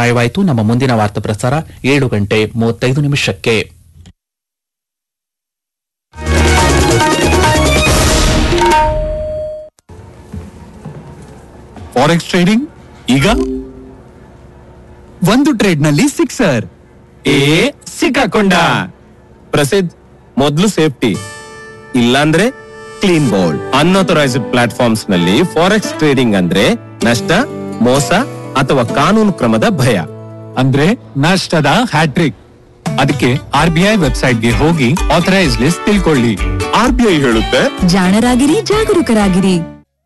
ಮುಕ್ತಾಯವಾಯಿತು ನಮ್ಮ ಮುಂದಿನ ವಾರ್ತಾ ಪ್ರಸಾರ ಏಳು ಗಂಟೆ ಮೂವತ್ತೈದು ನಿಮಿಷಕ್ಕೆ ಫಾರೆಕ್ಸ್ ಟ್ರೇಡಿಂಗ್ ಈಗ ಒಂದು ಟ್ರೇಡ್ ನಲ್ಲಿ ಸಿಕ್ಸರ್ ಏ ಸಿಕ್ಕಾಕೊಂಡ ಪ್ರಸಿದ್ಧ ಮೊದಲು ಸೇಫ್ಟಿ ಇಲ್ಲಾಂದ್ರೆ ಕ್ಲೀನ್ ಬೋಲ್ಡ್ ಅನ್ಅಥರೈಸ್ಡ್ ಪ್ಲಾಟ್ಫಾರ್ಮ್ಸ್ ನಲ್ಲಿ ಫಾರೆಕ್ಸ್ ಟ್ರೇಡಿಂಗ್ ಅಂದ್ರೆ ನಷ್ಟ ಮೋಸ ಅಥವಾ ಕಾನೂನು ಕ್ರಮದ ಭಯ ಅಂದ್ರೆ ನಷ್ಟದ ಹ್ಯಾಟ್ರಿಕ್ ಅದಕ್ಕೆ ಆರ್ ಬಿ ಐ ವೆಬ್ಸೈಟ್ಗೆ ಹೋಗಿ ಆಥರೈಸ್ ಲಿಸ್ಟ್ ತಿಳ್ಕೊಳ್ಳಿ ಆರ್ ಬಿ ಐ ಹೇಳುತ್ತೆ ಜಾಣರಾಗಿರಿ ಜಾಗರೂಕರಾಗಿರಿ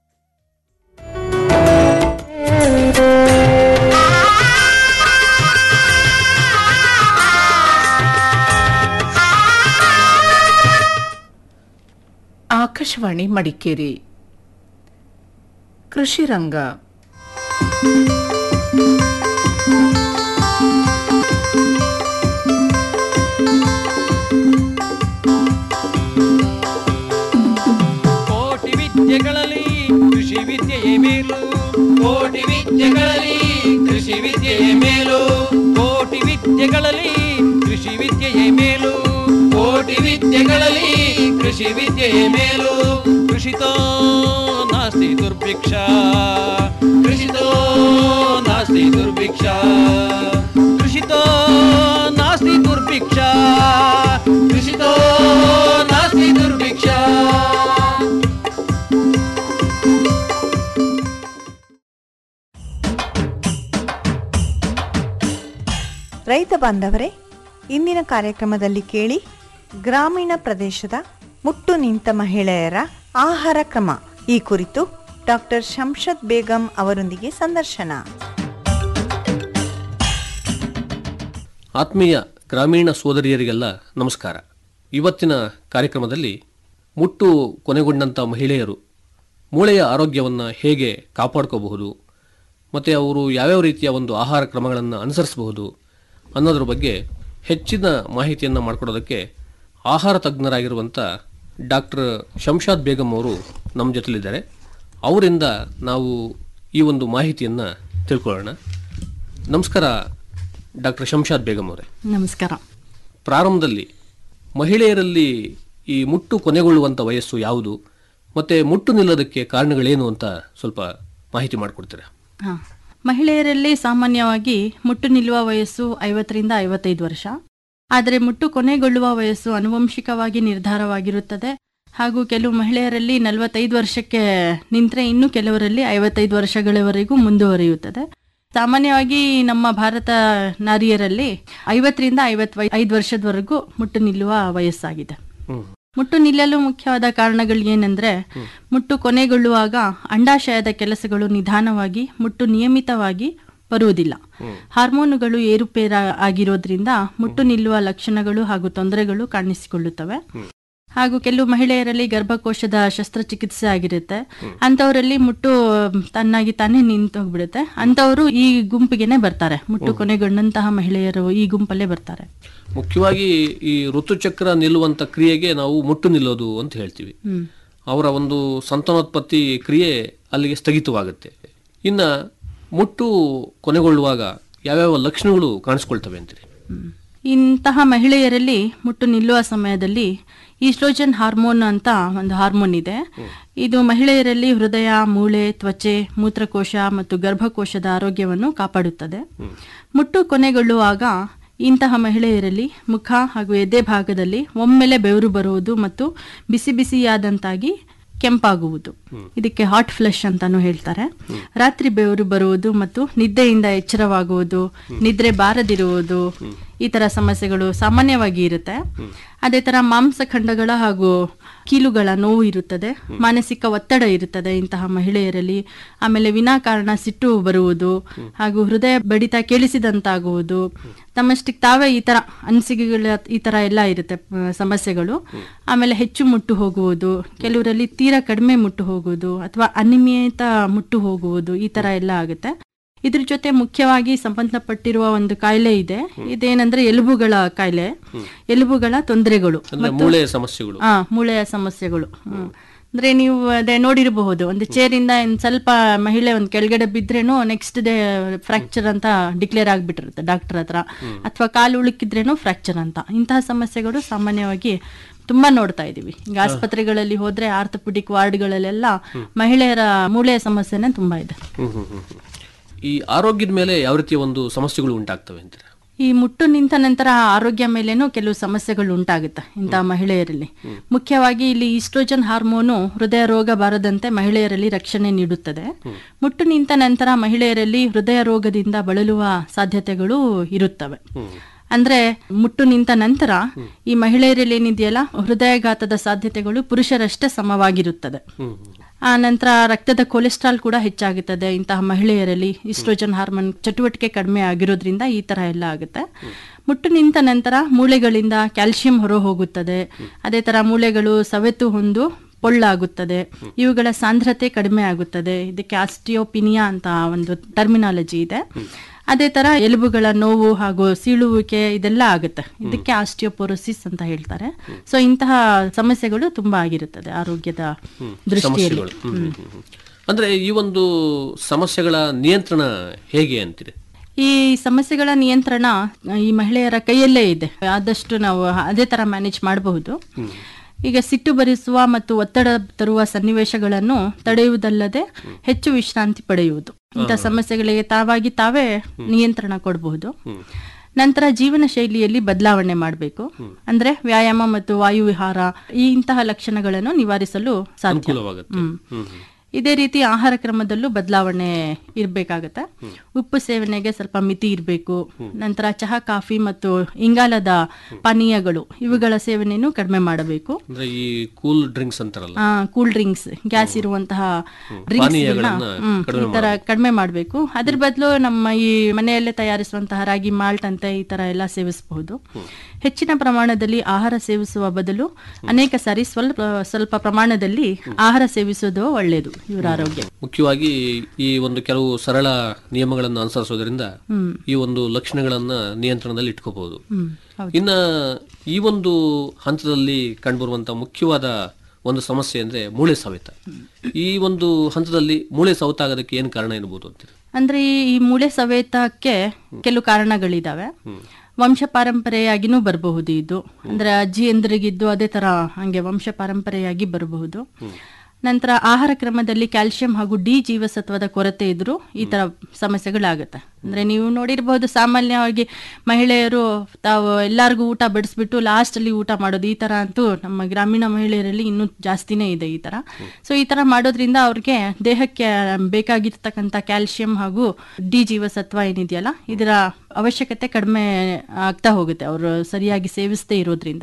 ಆಕಾಶವಾಣಿ ಮಡಿಕೇರಿ ಕೃಷಿ ರಂಗ ಕೋಟಿ ವಿದ್ಯೆಗಳಲ್ಲಿ ಕೃಷಿ ವಿದ್ಯೆಯೇ ಮೇಲು ಕೋಟಿ ವಿದ್ಯೆಗಳಲ್ಲಿ ಕೃಷಿ ವಿದ್ಯೆಯೇ ಮೇಲು ಕೋಟಿ ವಿದ್ಯೆಗಳಲ್ಲಿ ಕೃಷಿ ವಿದ್ಯೆಯೇ ಮೇಲು ಕೋಟಿ ವಿದ್ಯೆಗಳಲ್ಲಿ ಕೃಷಿ ವಿದ್ಯೆಯೇ ಮೇಲು ಕೃಷಿತೋ ನಾಸ್ತಿ ದುರ್ಭಿಕ್ಷ ಕೃಷಿತೋ ನಾಸ್ತಿ ದುರ್ಭಿಕ್ಷ ಕೃಷಿತೋ ನಾಸ್ತಿ ದುರ್ಭಿಕ್ಷ ಕೃಷಿತೋ ನಾಸ್ತಿ ದುರ್ಭಿಕ್ಷ ರೈತ ಬಾಂಧವರೇ ಇಂದಿನ ಕಾರ್ಯಕ್ರಮದಲ್ಲಿ ಕೇಳಿ ಗ್ರಾಮೀಣ ಪ್ರದೇಶದ ಮುಟ್ಟು ನಿಂತ ಮಹಿಳೆಯರ ಆಹಾರ ಕ್ರಮ ಈ ಕುರಿತು ಡಾಕ್ಟರ್ ಶಂಷದ್ ಬೇಗಂ ಅವರೊಂದಿಗೆ ಸಂದರ್ಶನ ಆತ್ಮೀಯ ಗ್ರಾಮೀಣ ಸೋದರಿಯರಿಗೆಲ್ಲ ನಮಸ್ಕಾರ ಇವತ್ತಿನ ಕಾರ್ಯಕ್ರಮದಲ್ಲಿ ಮುಟ್ಟು ಕೊನೆಗೊಂಡಂಥ ಮಹಿಳೆಯರು ಮೂಳೆಯ ಆರೋಗ್ಯವನ್ನು ಹೇಗೆ ಕಾಪಾಡ್ಕೋಬಹುದು ಮತ್ತು ಅವರು ಯಾವ್ಯಾವ ರೀತಿಯ ಒಂದು ಆಹಾರ ಕ್ರಮಗಳನ್ನು ಅನುಸರಿಸಬಹುದು ಅನ್ನೋದ್ರ ಬಗ್ಗೆ ಹೆಚ್ಚಿನ ಮಾಹಿತಿಯನ್ನು ಮಾಡಿಕೊಡೋದಕ್ಕೆ ಆಹಾರ ತಜ್ಞರಾಗಿರುವಂಥ ಡಾಕ್ಟರ್ ಶಂಷಾದ್ ಬೇಗಂ ಅವರು ನಮ್ಮ ಜೊತೆಲಿದ್ದಾರೆ ಅವರಿಂದ ನಾವು ಈ ಒಂದು ಮಾಹಿತಿಯನ್ನು ತಿಳ್ಕೊಳ್ಳೋಣ ನಮಸ್ಕಾರ ಡಾಕ್ಟರ್ ಶಂಷಾದ್ ಬೇಗಂ ಅವರೇ ನಮಸ್ಕಾರ ಪ್ರಾರಂಭದಲ್ಲಿ ಮಹಿಳೆಯರಲ್ಲಿ ಈ ಮುಟ್ಟು ಕೊನೆಗೊಳ್ಳುವಂಥ ವಯಸ್ಸು ಯಾವುದು ಮತ್ತು ಮುಟ್ಟು ನಿಲ್ಲೋದಕ್ಕೆ ಕಾರಣಗಳೇನು ಅಂತ ಸ್ವಲ್ಪ ಮಾಹಿತಿ ಮಾಡಿಕೊಡ್ತೀರಾ ಹಾ ಮಹಿಳೆಯರಲ್ಲಿ ಸಾಮಾನ್ಯವಾಗಿ ಮುಟ್ಟು ನಿಲ್ಲುವ ವಯಸ್ಸು ಐವತ್ತರಿಂದ ಐವತ್ತೈದು ವರ್ಷ ಆದರೆ ಮುಟ್ಟು ಕೊನೆಗೊಳ್ಳುವ ವಯಸ್ಸು ಆನುವಂಶಿಕವಾಗಿ ನಿರ್ಧಾರವಾಗಿರುತ್ತದೆ ಹಾಗೂ ಕೆಲವು ಮಹಿಳೆಯರಲ್ಲಿ ನಲವತ್ತೈದು ವರ್ಷಕ್ಕೆ ನಿಂತರೆ ಇನ್ನು ಕೆಲವರಲ್ಲಿ ಐವತ್ತೈದು ವರ್ಷಗಳವರೆಗೂ ಮುಂದುವರಿಯುತ್ತದೆ ಸಾಮಾನ್ಯವಾಗಿ ನಮ್ಮ ಭಾರತ ನಾರಿಯರಲ್ಲಿ ಐವತ್ತರಿಂದ ಐವತ್ತು ಐದು ವರ್ಷದವರೆಗೂ ಮುಟ್ಟು ನಿಲ್ಲುವ ವಯಸ್ಸಾಗಿದೆ ಮುಟ್ಟು ನಿಲ್ಲಲು ಮುಖ್ಯವಾದ ಕಾರಣಗಳು ಏನಂದ್ರೆ ಮುಟ್ಟು ಕೊನೆಗೊಳ್ಳುವಾಗ ಅಂಡಾಶಯದ ಕೆಲಸಗಳು ನಿಧಾನವಾಗಿ ಮುಟ್ಟು ನಿಯಮಿತವಾಗಿ ಬರುವುದಿಲ್ಲ ಹಾರ್ಮೋನುಗಳು ಏರುಪೇರ ಆಗಿರೋದ್ರಿಂದ ಮುಟ್ಟು ನಿಲ್ಲುವ ಲಕ್ಷಣಗಳು ಹಾಗೂ ತೊಂದರೆಗಳು ಕಾಣಿಸಿಕೊಳ್ಳುತ್ತವೆ ಹಾಗೂ ಕೆಲವು ಮಹಿಳೆಯರಲ್ಲಿ ಗರ್ಭಕೋಶದ ಶಸ್ತ್ರಚಿಕಿತ್ಸೆ ಆಗಿರುತ್ತೆ ಅಂತವರಲ್ಲಿ ಮುಟ್ಟು ತನ್ನಾಗಿ ತಾನೇ ನಿಂತೋಗ್ಬಿಡುತ್ತೆ ಅಂತವರು ಈ ಗುಂಪಿಗೆನೆ ಬರ್ತಾರೆ ಮುಟ್ಟು ಕೊನೆಗೊಂಡಂತಹ ಮಹಿಳೆಯರು ಈ ಗುಂಪಲ್ಲೇ ಬರ್ತಾರೆ ಮುಖ್ಯವಾಗಿ ಈ ಋತುಚಕ್ರ ನಿಲ್ಲುವಂಥ ಕ್ರಿಯೆಗೆ ನಾವು ಮುಟ್ಟು ನಿಲ್ಲೋದು ಅಂತ ಹೇಳ್ತೀವಿ ಹ್ಮ್ ಅವರ ಒಂದು ಸಂತಾನೋತ್ಪತ್ತಿ ಕ್ರಿಯೆ ಅಲ್ಲಿಗೆ ಸ್ಥಗಿತವಾಗುತ್ತೆ ಇನ್ನು ಮುಟ್ಟು ಕೊನೆಗೊಳ್ಳುವಾಗ ಯಾವ್ಯಾವ ಲಕ್ಷಣಗಳು ಕಾಣಿಸ್ಕೊಳ್ತವೆ ಅಂತೀರಿ ಇಂತಹ ಮಹಿಳೆಯರಲ್ಲಿ ಮುಟ್ಟು ನಿಲ್ಲುವ ಸಮಯದಲ್ಲಿ ಈಸ್ಟ್ರೋಜನ್ ಹಾರ್ಮೋನ್ ಅಂತ ಒಂದು ಹಾರ್ಮೋನ್ ಇದೆ ಇದು ಮಹಿಳೆಯರಲ್ಲಿ ಹೃದಯ ಮೂಳೆ ತ್ವಚೆ ಮೂತ್ರಕೋಶ ಮತ್ತು ಗರ್ಭಕೋಶದ ಆರೋಗ್ಯವನ್ನು ಕಾಪಾಡುತ್ತದೆ ಮುಟ್ಟು ಕೊನೆಗೊಳ್ಳುವಾಗ ಇಂತಹ ಮಹಿಳೆಯರಲ್ಲಿ ಮುಖ ಹಾಗೂ ಎದೆ ಭಾಗದಲ್ಲಿ ಒಮ್ಮೆಲೆ ಬೆವರು ಬರುವುದು ಮತ್ತು ಬಿಸಿ ಬಿಸಿಯಾದಂತಾಗಿ ಕೆಂಪಾಗುವುದು ಇದಕ್ಕೆ ಹಾಟ್ ಫ್ಲಶ್ ಅಂತಾನು ಹೇಳ್ತಾರೆ ರಾತ್ರಿ ಬೆವರು ಬರುವುದು ಮತ್ತು ನಿದ್ದೆಯಿಂದ ಎಚ್ಚರವಾಗುವುದು ನಿದ್ರೆ ಬಾರದಿರುವುದು ಈ ತರ ಸಮಸ್ಯೆಗಳು ಸಾಮಾನ್ಯವಾಗಿ ಇರುತ್ತೆ ಅದೇ ತರ ಮಾಂಸಖಂಡಗಳ ಹಾಗೂ ಕೀಲುಗಳ ನೋವು ಇರುತ್ತದೆ ಮಾನಸಿಕ ಒತ್ತಡ ಇರುತ್ತದೆ ಇಂತಹ ಮಹಿಳೆಯರಲ್ಲಿ ಆಮೇಲೆ ವಿನಾಕಾರಣ ಸಿಟ್ಟು ಬರುವುದು ಹಾಗೂ ಹೃದಯ ಬಡಿತ ಕೇಳಿಸಿದಂತಾಗುವುದು ತಮ್ಮಷ್ಟಿಗೆ ತಾವೇ ಈ ತರ ಅನಿಸಿಕೆಗಳ ಈ ತರ ಎಲ್ಲ ಇರುತ್ತೆ ಆ, ಸಮಸ್ಯೆಗಳು ಆಮೇಲೆ ಹೆಚ್ಚು ಮುಟ್ಟು ಹೋಗುವುದು ಕೆಲವರಲ್ಲಿ ತೀರಾ ಕಡಿಮೆ ಮುಟ್ಟು ಹೋಗುವುದು ಅಥವಾ ಅನಿಯಮಿತ ಮುಟ್ಟು ಹೋಗುವುದು ಈ ತರ ಎಲ್ಲ ಆಗುತ್ತೆ ಇದ್ರ ಜೊತೆ ಮುಖ್ಯವಾಗಿ ಸಂಬಂಧಪಟ್ಟಿರುವ ಒಂದು ಕಾಯಿಲೆ ಇದೆ ಇದೇನಂದ್ರೆ ಎಲುಬುಗಳ ಕಾಯಿಲೆ ಎಲುಬುಗಳ ತೊಂದರೆಗಳು ಅಂದ್ರೆ ಮೂಳೆಯ ಸಮಸ್ಯೆಗಳು ಆ ಮೂಳೆಯ ಸಮಸ್ಯೆಗಳು ಹ್ಮ್. ಅಂದ್ರೆ ನೀವು ಅದೇ ನೋಡಿರಬಹುದು ಒಂದು ಚೇರಿಂದ ಒಂದ್ ಸ್ವಲ್ಪ ಮಹಿಳೆ ಒಂದ್ ಕೆಳಗಡೆ ಬಿದ್ರೇನು ನೆಕ್ಸ್ಟ್ ಡೇ ಫ್ರಾಕ್ಚರ್ ಅಂತ ಡಿಕ್ಲೇರ್ ಆಗ್ಬಿಟ್ಟಿರುತ್ತೆ ಡಾಕ್ಟರ್ ಹತ್ರ ಅಥವಾ ಕಾಲು ಉಳುಕಿದ್ರೇನು ಫ್ರಾಕ್ಚರ್ ಅಂತ ಇಂತಹ ಸಮಸ್ಯೆಗಳು ಸಾಮಾನ್ಯವಾಗಿ ತುಂಬಾ ನೋಡ್ತಾ ಇದೀವಿ ಈಗ ಆಸ್ಪತ್ರೆಗಳಲ್ಲಿ ಹೋದ್ರೆ ಆರ್ಥೋಪಿಡಿಕ್ ವಾರ್ಡ್ಗಳಲ್ಲೆಲ್ಲ ಮಹಿಳೆಯರ ಮೂಳೆಯ ಸಮಸ್ಯೆನೇ ತುಂಬಾ ಇದೆ ಹ್ಮ್ ಹ್ಮ್ ಹ್ಮ್ ಹ್ಮ್. ಈ ಆರೋಗ್ಯದ ಮೇಲೆ ಯಾವ ರೀತಿಯ ಒಂದು ಸಮಸ್ಯೆಗಳು ಉಂಟಾಗ್ತವೆ ಅಂತೀರಾ ಈ ಮುಟ್ಟು ನಿಂತ ನಂತರ ಆರೋಗ್ಯ ಮೇಲೇನೂ ಕೆಲವು ಸಮಸ್ಯೆಗಳು ಉಂಟಾಗುತ್ತೆ ಇಂತಹ ಮಹಿಳೆಯರಲ್ಲಿ ಮುಖ್ಯವಾಗಿ ಇಲ್ಲಿ ಈಸ್ಟ್ರೋಜನ್ ಹಾರ್ಮೋನು ಹೃದಯ ರೋಗ ಬಾರದಂತೆ ಮಹಿಳೆಯರಲ್ಲಿ ರಕ್ಷಣೆ ನೀಡುತ್ತದೆ ಮುಟ್ಟು ನಿಂತ ನಂತರ ಮಹಿಳೆಯರಲ್ಲಿ ಹೃದಯ ರೋಗದಿಂದ ಬಳಲುವ ಸಾಧ್ಯತೆಗಳು ಇರುತ್ತವೆ ಅಂದ್ರೆ ಮುಟ್ಟು ನಿಂತ ನಂತರ ಈ ಮಹಿಳೆಯರಲ್ಲಿ ಏನಿದೆಯಲ್ಲ ಹೃದಯಘಾತದ ಸಾಧ್ಯತೆಗಳು ಪುರುಷರಷ್ಟೇ ಸಮವಾಗಿರುತ್ತದೆ ಆ ನಂತರ ರಕ್ತದ ಕೊಲೆಸ್ಟ್ರಾಲ್ ಕೂಡ ಹೆಚ್ಚಾಗುತ್ತದೆ ಇಂತಹ ಮಹಿಳೆಯರಲ್ಲಿ ಇಸ್ಟ್ರೋಜನ್ ಹಾರ್ಮೋನ್ ಚಟುವಟಿಕೆ ಕಡಿಮೆ ಆಗಿರೋದ್ರಿಂದ ಈ ತರ ಎಲ್ಲ ಆಗುತ್ತೆ ಮುಟ್ಟು ನಿಂತ ನಂತರ ಮೂಳೆಗಳಿಂದ ಕ್ಯಾಲ್ಸಿಯಂ ಹೊರ ಹೋಗುತ್ತದೆ ಅದೇ ತರ ಮೂಳೆಗಳು ಸವೆತು ಹೊಂದು ಪೊಳ್ಳಾಗುತ್ತದೆ ಇವುಗಳ ಸಾಂದ್ರತೆ ಕಡಿಮೆ ಆಗುತ್ತದೆ ಇದಕ್ಕೆ ಆಸ್ಟಿಯೋಪಿನಿಯಾ ಅಂತ ಒಂದು ಟರ್ಮಿನಾಲಜಿ ಇದೆ ಅದೇ ತರ ಎಲುಬುಗಳ ನೋವು ಹಾಗೂ ಸೀಳುವಿಕೆ ಇದೆಲ್ಲ ಆಗುತ್ತೆ ಇದಕ್ಕೆ ಆಸ್ಟಿಯೋಪೊರೋಸಿಸ್ ಅಂತ ಹೇಳ್ತಾರೆ ಸೊ ಇಂತಹ ಸಮಸ್ಯೆಗಳು ತುಂಬಾ ಆಗಿರುತ್ತದೆ ಆರೋಗ್ಯದ ದೃಷ್ಟಿಯಲ್ಲಿ ಸಮಸ್ಯೆಗಳು ಹ್ಮ್, ಹ್ಮ್, ಹ್ಮ್, ಹ್ಮ್. ಅಂದ್ರೆ ಈ ಒಂದು ಸಮಸ್ಯೆಗಳ ನಿಯಂತ್ರಣ ಹೇಗೆ ಅಂತೀರಿ ಈ ಸಮಸ್ಯೆಗಳ ನಿಯಂತ್ರಣ ಈ ಮಹಿಳೆಯರ ಕೈಯಲ್ಲೇ ಇದೆ ಆದಷ್ಟು ನಾವು ಅದೇ ತರ ಮ್ಯಾನೇಜ್ ಮಾಡಬಹುದು ಈಗ ಸಿಟ್ಟು ಭರಿಸುವ ಮತ್ತು ಒತ್ತಡ ತರುವ ಸನ್ನಿವೇಶಗಳನ್ನು ತಡೆಯುವುದಲ್ಲದೆ ಹೆಚ್ಚು ವಿಶ್ರಾಂತಿ ಪಡೆಯುವುದು ಇಂಥ ಸಮಸ್ಯೆಗಳಿಗೆ ತಾವಾಗಿ ತಾವೇ ನಿಯಂತ್ರಣ ಕೊಡಬಹುದು ನಂತರ ಜೀವನ ಶೈಲಿಯಲ್ಲಿ ಬದಲಾವಣೆ ಮಾಡಬೇಕು ಅಂದ್ರೆ ವ್ಯಾಯಾಮ ಮತ್ತು ವಾಯು ವಿಹಾರ ಈ ಇಂತಹ ಲಕ್ಷಣಗಳನ್ನು ನಿವಾರಿಸಲು ಸಾಧ್ಯ ಅನುಕೂಲವಾಗುತ್ತೆ ಹ್ಮ್. ಹ್ಮ್, ಹ್ಮ್. ಇದೇ ರೀತಿ ಆಹಾರ ಕ್ರಮದಲ್ಲೂ ಬದಲಾವಣೆ ಇರಬೇಕಾಗತ್ತೆ ಉಪ್ಪು ಸೇವನೆಗೆ ಸ್ವಲ್ಪ ಮಿತಿ ಇರಬೇಕು ನಂತರ ಚಹಾ ಕಾಫಿ ಮತ್ತು ಇಂಗಾಲದ ಪಾನೀಯಗಳು ಇವುಗಳ ಸೇವನೆಯನ್ನು ಕಡಿಮೆ ಮಾಡಬೇಕು ಅಂದ್ರೆ ಈ ಕೂಲ್ ಡ್ರಿಂಕ್ಸ್ ಅಂತಾರಲ್ಲ ಕೂಲ್ ಡ್ರಿಂಕ್ಸ್ ಗ್ಯಾಸ್ ಇರುವಂತಹ ಡ್ರಿಂಕ್ಸ್ ಪಾನೀಯಗಳನ್ನ ಕಡಿಮೆ ಈ ತರ ಕಡಿಮೆ ಮಾಡಬೇಕು ಅದ್ರ ಬದಲು ನಮ್ಮ ಈ ಮನೆಯಲ್ಲೇ ತಯಾರಿಸುವಂತಹ ರಾಗಿ ಮಾಲ್ಟ್ ಅಂತ ಈ ತರ ಎಲ್ಲ ಸೇವಿಸಬಹುದು ಹೆಚ್ಚಿನ ಪ್ರಮಾಣದಲ್ಲಿ ಆಹಾರ ಸೇವಿಸುವ ಬದಲು ಅನೇಕ ಸಾರಿ ಸ್ವಲ್ಪ ಸ್ವಲ್ಪ ಪ್ರಮಾಣದಲ್ಲಿ ಆಹಾರ ಸೇವಿಸೋದು ಒಳ್ಳೆಯದು ಇವರ ಆರೋಗ್ಯ ಮುಖ್ಯವಾಗಿ ಈ ಒಂದು ಕೆಲವು ಸರಳ ನಿಯಮಗಳನ್ನು ಅನುಸರಿಸೋದ್ರಿಂದ ಹ್ಮ್. ಈ ಒಂದು ಲಕ್ಷಣಗಳನ್ನ ನಿಯಂತ್ರಣದಲ್ಲಿ ಇಟ್ಕೋಬಹುದು ಹ್ಮ್ ಹೌದು ಇನ್ನ ಈ ಒಂದು ಹಂತದಲ್ಲಿ ಕಂಡುಬರುವಂತ ಮುಖ್ಯವಾದ ಒಂದು ಸಮಸ್ಯೆ ಅಂದ್ರೆ ಮೂಳೆ ಸವೆತ ಈ ಒಂದು ಹಂತದಲ್ಲಿ ಮೂಳೆ ಸವೆತ ಆಗೋದಕ್ಕೆ ಏನು ಕಾರಣ ಇರಬಹುದು ಅಂತೀರಿ ಅಂದ್ರೆ ಈ- ಈ ಮೂಳೆ ಸವೆತಕ್ಕೆ ಕೆಲವು ಕಾರಣಗಳಿದಾವೆ ವಂಶ ಪಾರಂಪರೆಯಾಗಿನೂ ಬರಬಹುದು ಇದು ಅಂದ್ರೆ ಅಜ್ಜಿ ಎಂದ್ರಿಗಿದ್ದು ಅದೇ ತರ ಹಂಗೆ ವಂಶ ಪಾರಂಪರೆಯಾಗಿ ಬರಬಹುದು ನಂತರ ಆಹಾರ ಕ್ರಮದಲ್ಲಿ ಕ್ಯಾಲ್ಸಿಯಂ ಹಾಗೂ ಡಿ ಜೀವಸತ್ವದ ಕೊರತೆ ಇದ್ರೂ ಈ ತರ ಸಮಸ್ಯೆಗಳಾಗುತ್ತೆ ಅಂದ್ರೆ ನೀವು ನೋಡಿರಬಹುದು ಸಾಮಾನ್ಯವಾಗಿ ಮಹಿಳೆಯರು ತಾವು ಎಲ್ಲರಿಗೂ ಊಟ ಬಡಿಸ್ಬಿಟ್ಟು ಲಾಸ್ಟ್ ಅಲ್ಲಿ ಊಟ ಮಾಡೋದು ಈ ತರ ಅಂತೂ ನಮ್ಮ ಗ್ರಾಮೀಣ ಮಹಿಳೆಯರಲ್ಲಿ ಇನ್ನೂ ಜಾಸ್ತಿನೇ ಇದೆ ಈ ತರ ಸೊ ಈ ತರ ಮಾಡೋದ್ರಿಂದ ಅವ್ರಿಗೆ ದೇಹಕ್ಕೆ ಬೇಕಾಗಿರ್ತಕ್ಕಂಥ ಕ್ಯಾಲ್ಸಿಯಂ ಹಾಗೂ ಡಿ ಜೀವಸತ್ವ ಏನಿದೆಯಲ್ಲ ಇದರ ಅವಶ್ಯಕತೆ ಕಡಿಮೆ ಆಗ್ತಾ ಹೋಗುತ್ತೆ ಅವರು ಸರಿಯಾಗಿ ಸೇವಿಸದೇ ಇರೋದ್ರಿಂದ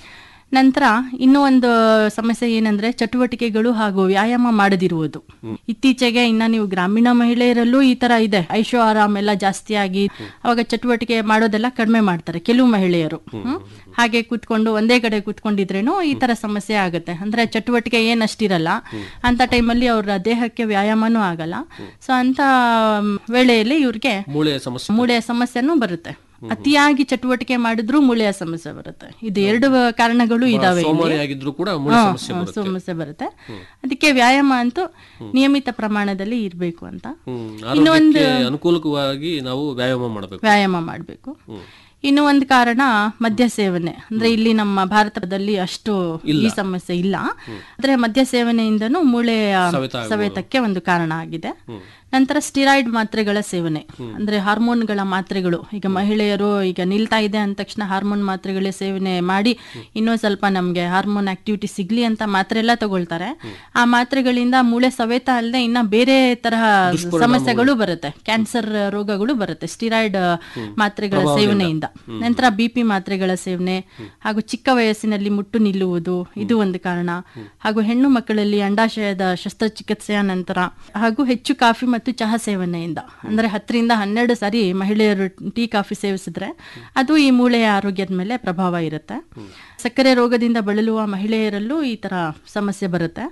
ನಂತರ ಇನ್ನೂ ಒಂದು ಸಮಸ್ಯೆ ಏನಂದ್ರೆ ಚಟುವಟಿಕೆಗಳು ಹಾಗೂ ವ್ಯಾಯಾಮ ಮಾಡದಿರುವುದು ಇತ್ತೀಚೆಗೆ ಇನ್ನ ನೀವು ಗ್ರಾಮೀಣ ಮಹಿಳೆಯರಲ್ಲೂ ಈ ತರ ಇದೆ ಐಶೋ ಆರಾಮ್ ಎಲ್ಲ ಜಾಸ್ತಿ ಆಗಿ ಅವಾಗ ಚಟುವಟಿಕೆ ಮಾಡೋದೆಲ್ಲ ಕಡಿಮೆ ಮಾಡ್ತಾರೆ ಕೆಲವು ಮಹಿಳೆಯರು ಹ್ಮ್? ಹಾಗೆ ಕೂತ್ಕೊಂಡು ಒಂದೇ ಕಡೆ ಕೂತ್ಕೊಂಡಿದ್ರೇನು ಈ ತರ ಸಮಸ್ಯೆ ಆಗುತ್ತೆ ಅಂದ್ರೆ ಚಟುವಟಿಕೆ ಏನಷ್ಟಿರಲ್ಲ ಅಂತ ಟೈಮಲ್ಲಿ ಅವ್ರ ದೇಹಕ್ಕೆ ವ್ಯಾಯಾಮನೂ ಆಗಲ್ಲ ಸೊ ಅಂತ ಮ್, ವೇಳೆಯಲ್ಲಿ ಇವ್ರಿಗೆ ಮೂಳೆಯ ಸಮಸ್ಯೆ ಮೂಳೆಯ ಸಮಸ್ಯೆನೂ ಬರುತ್ತೆ ಅತಿಯಾಗಿ ಚಟುವಟಿಕೆ ಮಾಡಿದ್ರೂ ಮೂಳೆಯ ಸಮಸ್ಯೆ ಬರುತ್ತೆ ಇದು ಎರಡು ಕಾರಣಗಳು ಇದಾವೆ ಇಲ್ಲಿ. ಸೋಮಾರಿ ಆಗಿದ್ರು ಕೂಡ ಮೂಳೆ ಹಾ, ಸಮಸ್ಯೆ ಹಾ, ಬರುತ್ತೆ ಸಮಸ್ಯೆ ಬರುತ್ತೆ ಅದಕ್ಕೆ ವ್ಯಾಯಾಮ ಅಂತೂ ನಿಯಮಿತ ಪ್ರಮಾಣದಲ್ಲಿ ಇರಬೇಕು ಅಂತ ಹ್ಮ್. ಇನ್ನೊಂದು ಆರೋಗ್ಯಕ್ಕೆ ಅನುಕೂಲಕವಾಗಿ ನಾವು ವ್ಯಾಯಾಮ ಮಾಡಬೇಕು ವ್ಯಾಯಾಮ ಮಾಡಬೇಕು ಇನ್ನು ಒಂದು ಕಾರಣ ಮದ್ಯ ಸೇವನೆ ಅಂದ್ರೆ ಇಲ್ಲಿ ನಮ್ಮ ಭಾರತದಲ್ಲಿ ಅಷ್ಟು ಈ ಸಮಸ್ಯೆ ಇಲ್ಲ ಆದ್ರೆ ಮದ್ಯ ಸೇವನೆಯಿಂದನೂ ಮೂಳೆಯ ಸವೆತ ಆಗ್ಬೋದು. ಸವೆತಕ್ಕೆ ಒಂದು ಕಾರಣ ಆಗಿದೆ ನಂತರ ಸ್ಟಿರಾಯ್ಡ್ ಮಾತ್ರೆಗಳ ಸೇವನೆ ಅಂದ್ರೆ ಹಾರ್ಮೋನ್ಗಳ ಮಾತ್ರೆಗಳು ಈಗ ಮಹಿಳೆಯರು ಈಗ ನಿಲ್ತಾ ಇದೆ ಅಂದ ತಕ್ಷಣ ಹಾರ್ಮೋನ್ ಮಾತ್ರೆಗಳ ಸೇವನೆ ಮಾಡಿ ಇನ್ನೂ ಸ್ವಲ್ಪ ನಮ್ಗೆ ಹಾರ್ಮೋನ್ ಆಕ್ಟಿವಿಟಿ ಸಿಗ್ಲಿ ಅಂತ ಮಾತ್ರೆ ಎಲ್ಲ ತಗೊಳ್ತಾರೆ ಆ ಮಾತ್ರೆಗಳಿಂದ ಮೂಳೆ ಸವೆತ ಅಲ್ಲದೆ ಇನ್ನ ಬೇರೆ ತರಹ ಸಮಸ್ಯೆಗಳು ಬರುತ್ತೆ ಕ್ಯಾನ್ಸರ್ ರೋಗಗಳು ಬರುತ್ತೆ ಸ್ಟಿರಾಯ್ಡ್ ಮಾತ್ರೆಗಳ ಸೇವನೆಯಿಂದ ನಂತರ ಬಿ ಪಿ ಮಾತ್ರೆಗಳ ಸೇವನೆ ಹಾಗೂ ಚಿಕ್ಕ ವಯಸ್ಸಿನಲ್ಲಿ ಮುಟ್ಟು ನಿಲ್ಲುವುದು ಇದು ಒಂದು ಕಾರಣ ಹಾಗೂ ಹೆಣ್ಣು ಮಕ್ಕಳಲ್ಲಿ ಅಂಡಾಶಯದ ಶಸ್ತ್ರಚಿಕಿತ್ಸೆಯ ನಂತರ ಹಾಗೂ ಹೆಚ್ಚು ಕಾಫಿ ಮತ್ತು ಚಹಾ ಸೇವನೆಯಿಂದ ಅಂದ್ರೆ ಹತ್ತರಿಂದ ಹನ್ನೆರಡು ಸಾರಿ ಮಹಿಳೆಯರು ಟೀ ಕಾಫಿ ಸೇವಿಸಿದ್ರೆ ಅದು ಈ ಮೂಳೆಯ ಆರೋಗ್ಯದ ಮೇಲೆ ಪ್ರಭಾವ ಇರುತ್ತೆ ಸಕ್ಕರೆ ರೋಗದಿಂದ ಬಳಲುವ ಮಹಿಳೆಯರಲ್ಲೂ ಈ ತರ ಸಮಸ್ಯೆ ಬರುತ್ತೆ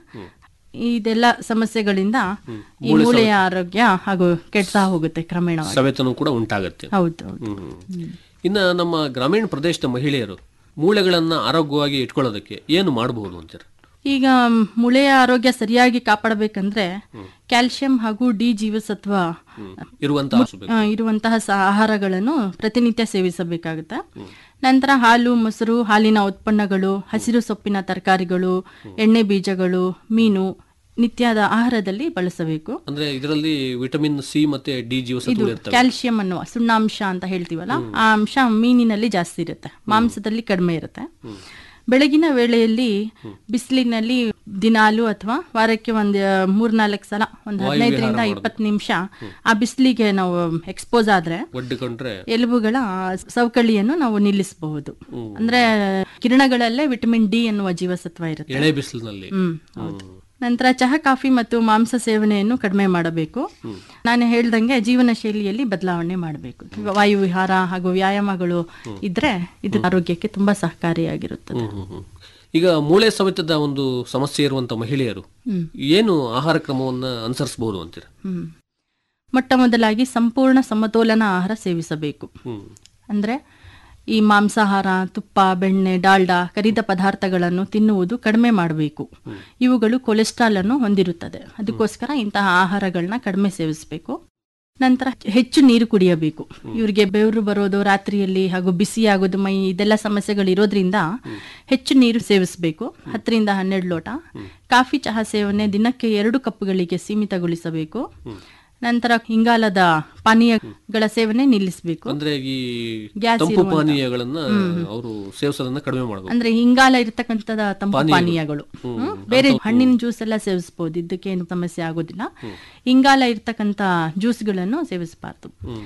ಇದೆಲ್ಲ ಸಮಸ್ಯೆಗಳಿಂದ ಈ ಮೂಳೆಯ ಆರೋಗ್ಯ ಹಾಗೂ ಕೆಡ್ತಾ ಹೋಗುತ್ತೆ ಕ್ರಮೇಣವಾಗಿ ಸವೆತನೂ ಕೂಡ ಉಂಟಾಗತ್ತೆ ಹೌದು ಹೌದು ಹ್ಮ್. ಇನ್ನ ನಮ್ಮ ಗ್ರಾಮೀಣ ಪ್ರದೇಶದ ಮಹಿಳೆಯರು ಮೂಳೆಗಳನ್ನ ಆರೋಗ್ಯವಾಗಿ ಇಟ್ಕೊಳ್ಳೋದಕ್ಕೆ ಏನು ಮಾಡಬಹುದು ಅಂತೀರ ಈಗ ಮುಳೆಯ ಆರೋಗ್ಯ ಸರಿಯಾಗಿ ಕಾಪಾಡಬೇಕಂದ್ರೆ ಕ್ಯಾಲ್ಸಿಯಂ ಹಾಗೂ ಡಿ ಜೀವಸತ್ವ ಇರುವಂತ ಆ, ಇರುವಂತಹ ಸ- ಆಹಾರಗಳನ್ನು ಪ್ರತಿನಿತ್ಯ ಸೇವಿಸಬೇಕಾಗುತ್ತೆ ನಂತರ ಹಾಲು ಮೊಸರು ಹಾಲಿನ ಉತ್ಪನ್ನಗಳು ಹಸಿರು ಸೊಪ್ಪಿನ ತರಕಾರಿಗಳು ಎಣ್ಣೆ ಬೀಜಗಳು ಮೀನು ನಿತ್ಯದ ಆಹಾರದಲ್ಲಿ ಬಳಸಬೇಕು ಅಂದ್ರೆ ಇದರಲ್ಲಿ ವಿಟಮಿನ್ ಸಿ ಮತ್ತೆ ಡಿ ಇದು ಜೀವಸತ್ವ ಇರ್ತವೆ ಕ್ಯಾಲ್ಸಿಯಂ ಅನ್ನುವ ಸುಣ್ಣಾಂಶ ಅಂತ ಹೇಳ್ತೀವಲ್ಲ ಆ ಅಂಶ ಮೀನಿನಲ್ಲಿ ಜಾಸ್ತಿ ಇರುತ್ತೆ ಮಾಂಸದಲ್ಲಿ ಕಡಿಮೆ ಇರುತ್ತೆ ಬೆಳಗಿನ ವೇಳೆಯಲ್ಲಿ ಬಿಸಿಲಿನಲ್ಲಿ ದಿನಾಲು ಅಥವಾ ವಾರಕ್ಕೆ ಒಂದು ಮೂರ್ನಾಲ್ಕು ಸಲ ಒಂದು ಹದಿನೈದರಿಂದ ಇಪ್ಪತ್ತು ನಿಮಿಷ ಆ ಬಿಸಿಲಿಗೆ ನಾವು ಎಕ್ಸ್ಪೋಸ್ ಆದ್ರೆ ಒಡ್ಡಿಕೊಂಡ್ರೆ ಎಲುಬುಗಳ ಸವಕಳಿಯನ್ನು ನಾವು ನಿಲ್ಲಿಸಬಹುದು ಅಂದ್ರೆ ಕಿರಣಗಳಲ್ಲೇ ವಿಟಮಿನ್ ಡಿ ಎನ್ನುವ ಜೀವಸತ್ವ ಇರುತ್ತೆ ಎಳೆ ಬಿಸಿಲಿನಲ್ಲಿ ಹ್ಮ್ ಹೌದು ನಂತರ ಚಹಾ ಕಾಫಿ ಮತ್ತು ಮಾಂಸ ಸೇವನೆಯನ್ನು ಕಡಿಮೆ ಮಾಡಬೇಕು ನಾನು ಹೇಳ್ದಂಗೆ ಜೀವನ ಶೈಲಿಯಲ್ಲಿ ಬದಲಾವಣೆ ಮಾಡಬೇಕು ವಾಯು ವಿಹಾರ ಹಾಗೂ ವ್ಯಾಯಾಮಗಳು ಇದ್ರೆ ಇದು ಆರೋಗ್ಯಕ್ಕೆ ತುಂಬಾ ಸಹಕಾರಿಯಾಗಿರುತ್ತದೆ ಹ್ಮ್, ಹ್ಮ್, ಹ್ಮ್. ಈಗ ಮೂಳೆ ಸವೆತದ ಒಂದು ಸಮಸ್ಯೆ ಇರುವಂತ ಮಹಿಳೆಯರು ಏನು ಆಹಾರ ಕ್ರಮವನ್ನ ಅನುಸರಿಸಬಹುದು ಅಂತೀರ ಹ್ಮ್ ಮೊಟ್ಟ ಮೊದಲಾಗಿ ಸಂಪೂರ್ಣ ಸಮತೋಲನ ಆಹಾರ ಸೇವಿಸಬೇಕು ಹ್ಮ್ ಅಂದ್ರೆ ಈ ಮಾಂಸಾಹಾರ ತುಪ್ಪ ಬೆಣ್ಣೆ ಡಾಲ್ಡಾ ಕರಿದ ಪದಾರ್ಥಗಳನ್ನು ತಿನ್ನುವುದು ಕಡಿಮೆ ಮಾಡಬೇಕು ಇವುಗಳು ಕೊಲೆಸ್ಟ್ರಾಲ್ ಅನ್ನು ಹೊಂದಿರುತ್ತದೆ ಅದಕ್ಕೋಸ್ಕರ ಇಂತಹ ಆಹಾರಗಳನ್ನ ಕಡಿಮೆ ಸೇವಿಸಬೇಕು ನಂತರ ಹೆಚ್ಚು ನೀರು ಕುಡಿಯಬೇಕು ಇವರಿಗೆ ಬೆವರು ಬರೋದು ರಾತ್ರಿಯಲ್ಲಿ ಹಾಗೂ ಬಿಸಿ ಆಗೋದು ಮೈ ಇದೆಲ್ಲ ಸಮಸ್ಯೆಗಳು ಇರೋದ್ರಿಂದ ಹೆಚ್ಚು ನೀರು ಸೇವಿಸಬೇಕು ಹತ್ತರಿಂದ ಹನ್ನೆರಡು ಲೋಟ ಕಾಫಿ ಚಹಾ ಸೇವನೆ ದಿನಕ್ಕೆ ಎರಡು ಕಪ್ಪುಗಳಿಗೆ ಸೀಮಿತಗೊಳಿಸಬೇಕು ನಂತರ ಇಂಗಾಲದ ಪಾನೀಯಗಳ ಸೇವನೆ ನಿಲ್ಲಿಸಬೇಕು ಅಂದ್ರೆ ಈ ಗ್ಯಾಸ್ ತಂಪು ಇರುವಂತ- ಪಾನೀಯಗಳನ್ನ ಅವರು ಸೇವಿಸೋದನ್ನ ಕಡಿಮೆ ಮಾಡಬೇಕು ಅಂದ್ರೆ ಇಂಗಾಲ ಇರತಕ್ಕಂತ ತಂಪು ಪಾನೀಯಗಳು ಹ್ಮ್. ಬೇರೆ ಹಣ್ಣಿನ ಜ್ಯೂಸ್ ಎಲ್ಲ ಸೇವಿಸಬಹುದು ಇದಕ್ಕೇನು ಸಮಸ್ಯೆ ಆಗೋದಿಲ್ಲ ಇಂಗಾಲ ಇರ್ತಕ್ಕಂತ ಜ್ಯೂಸ್ಗಳನ್ನು ಸೇವಿಸಬಾರ್ದು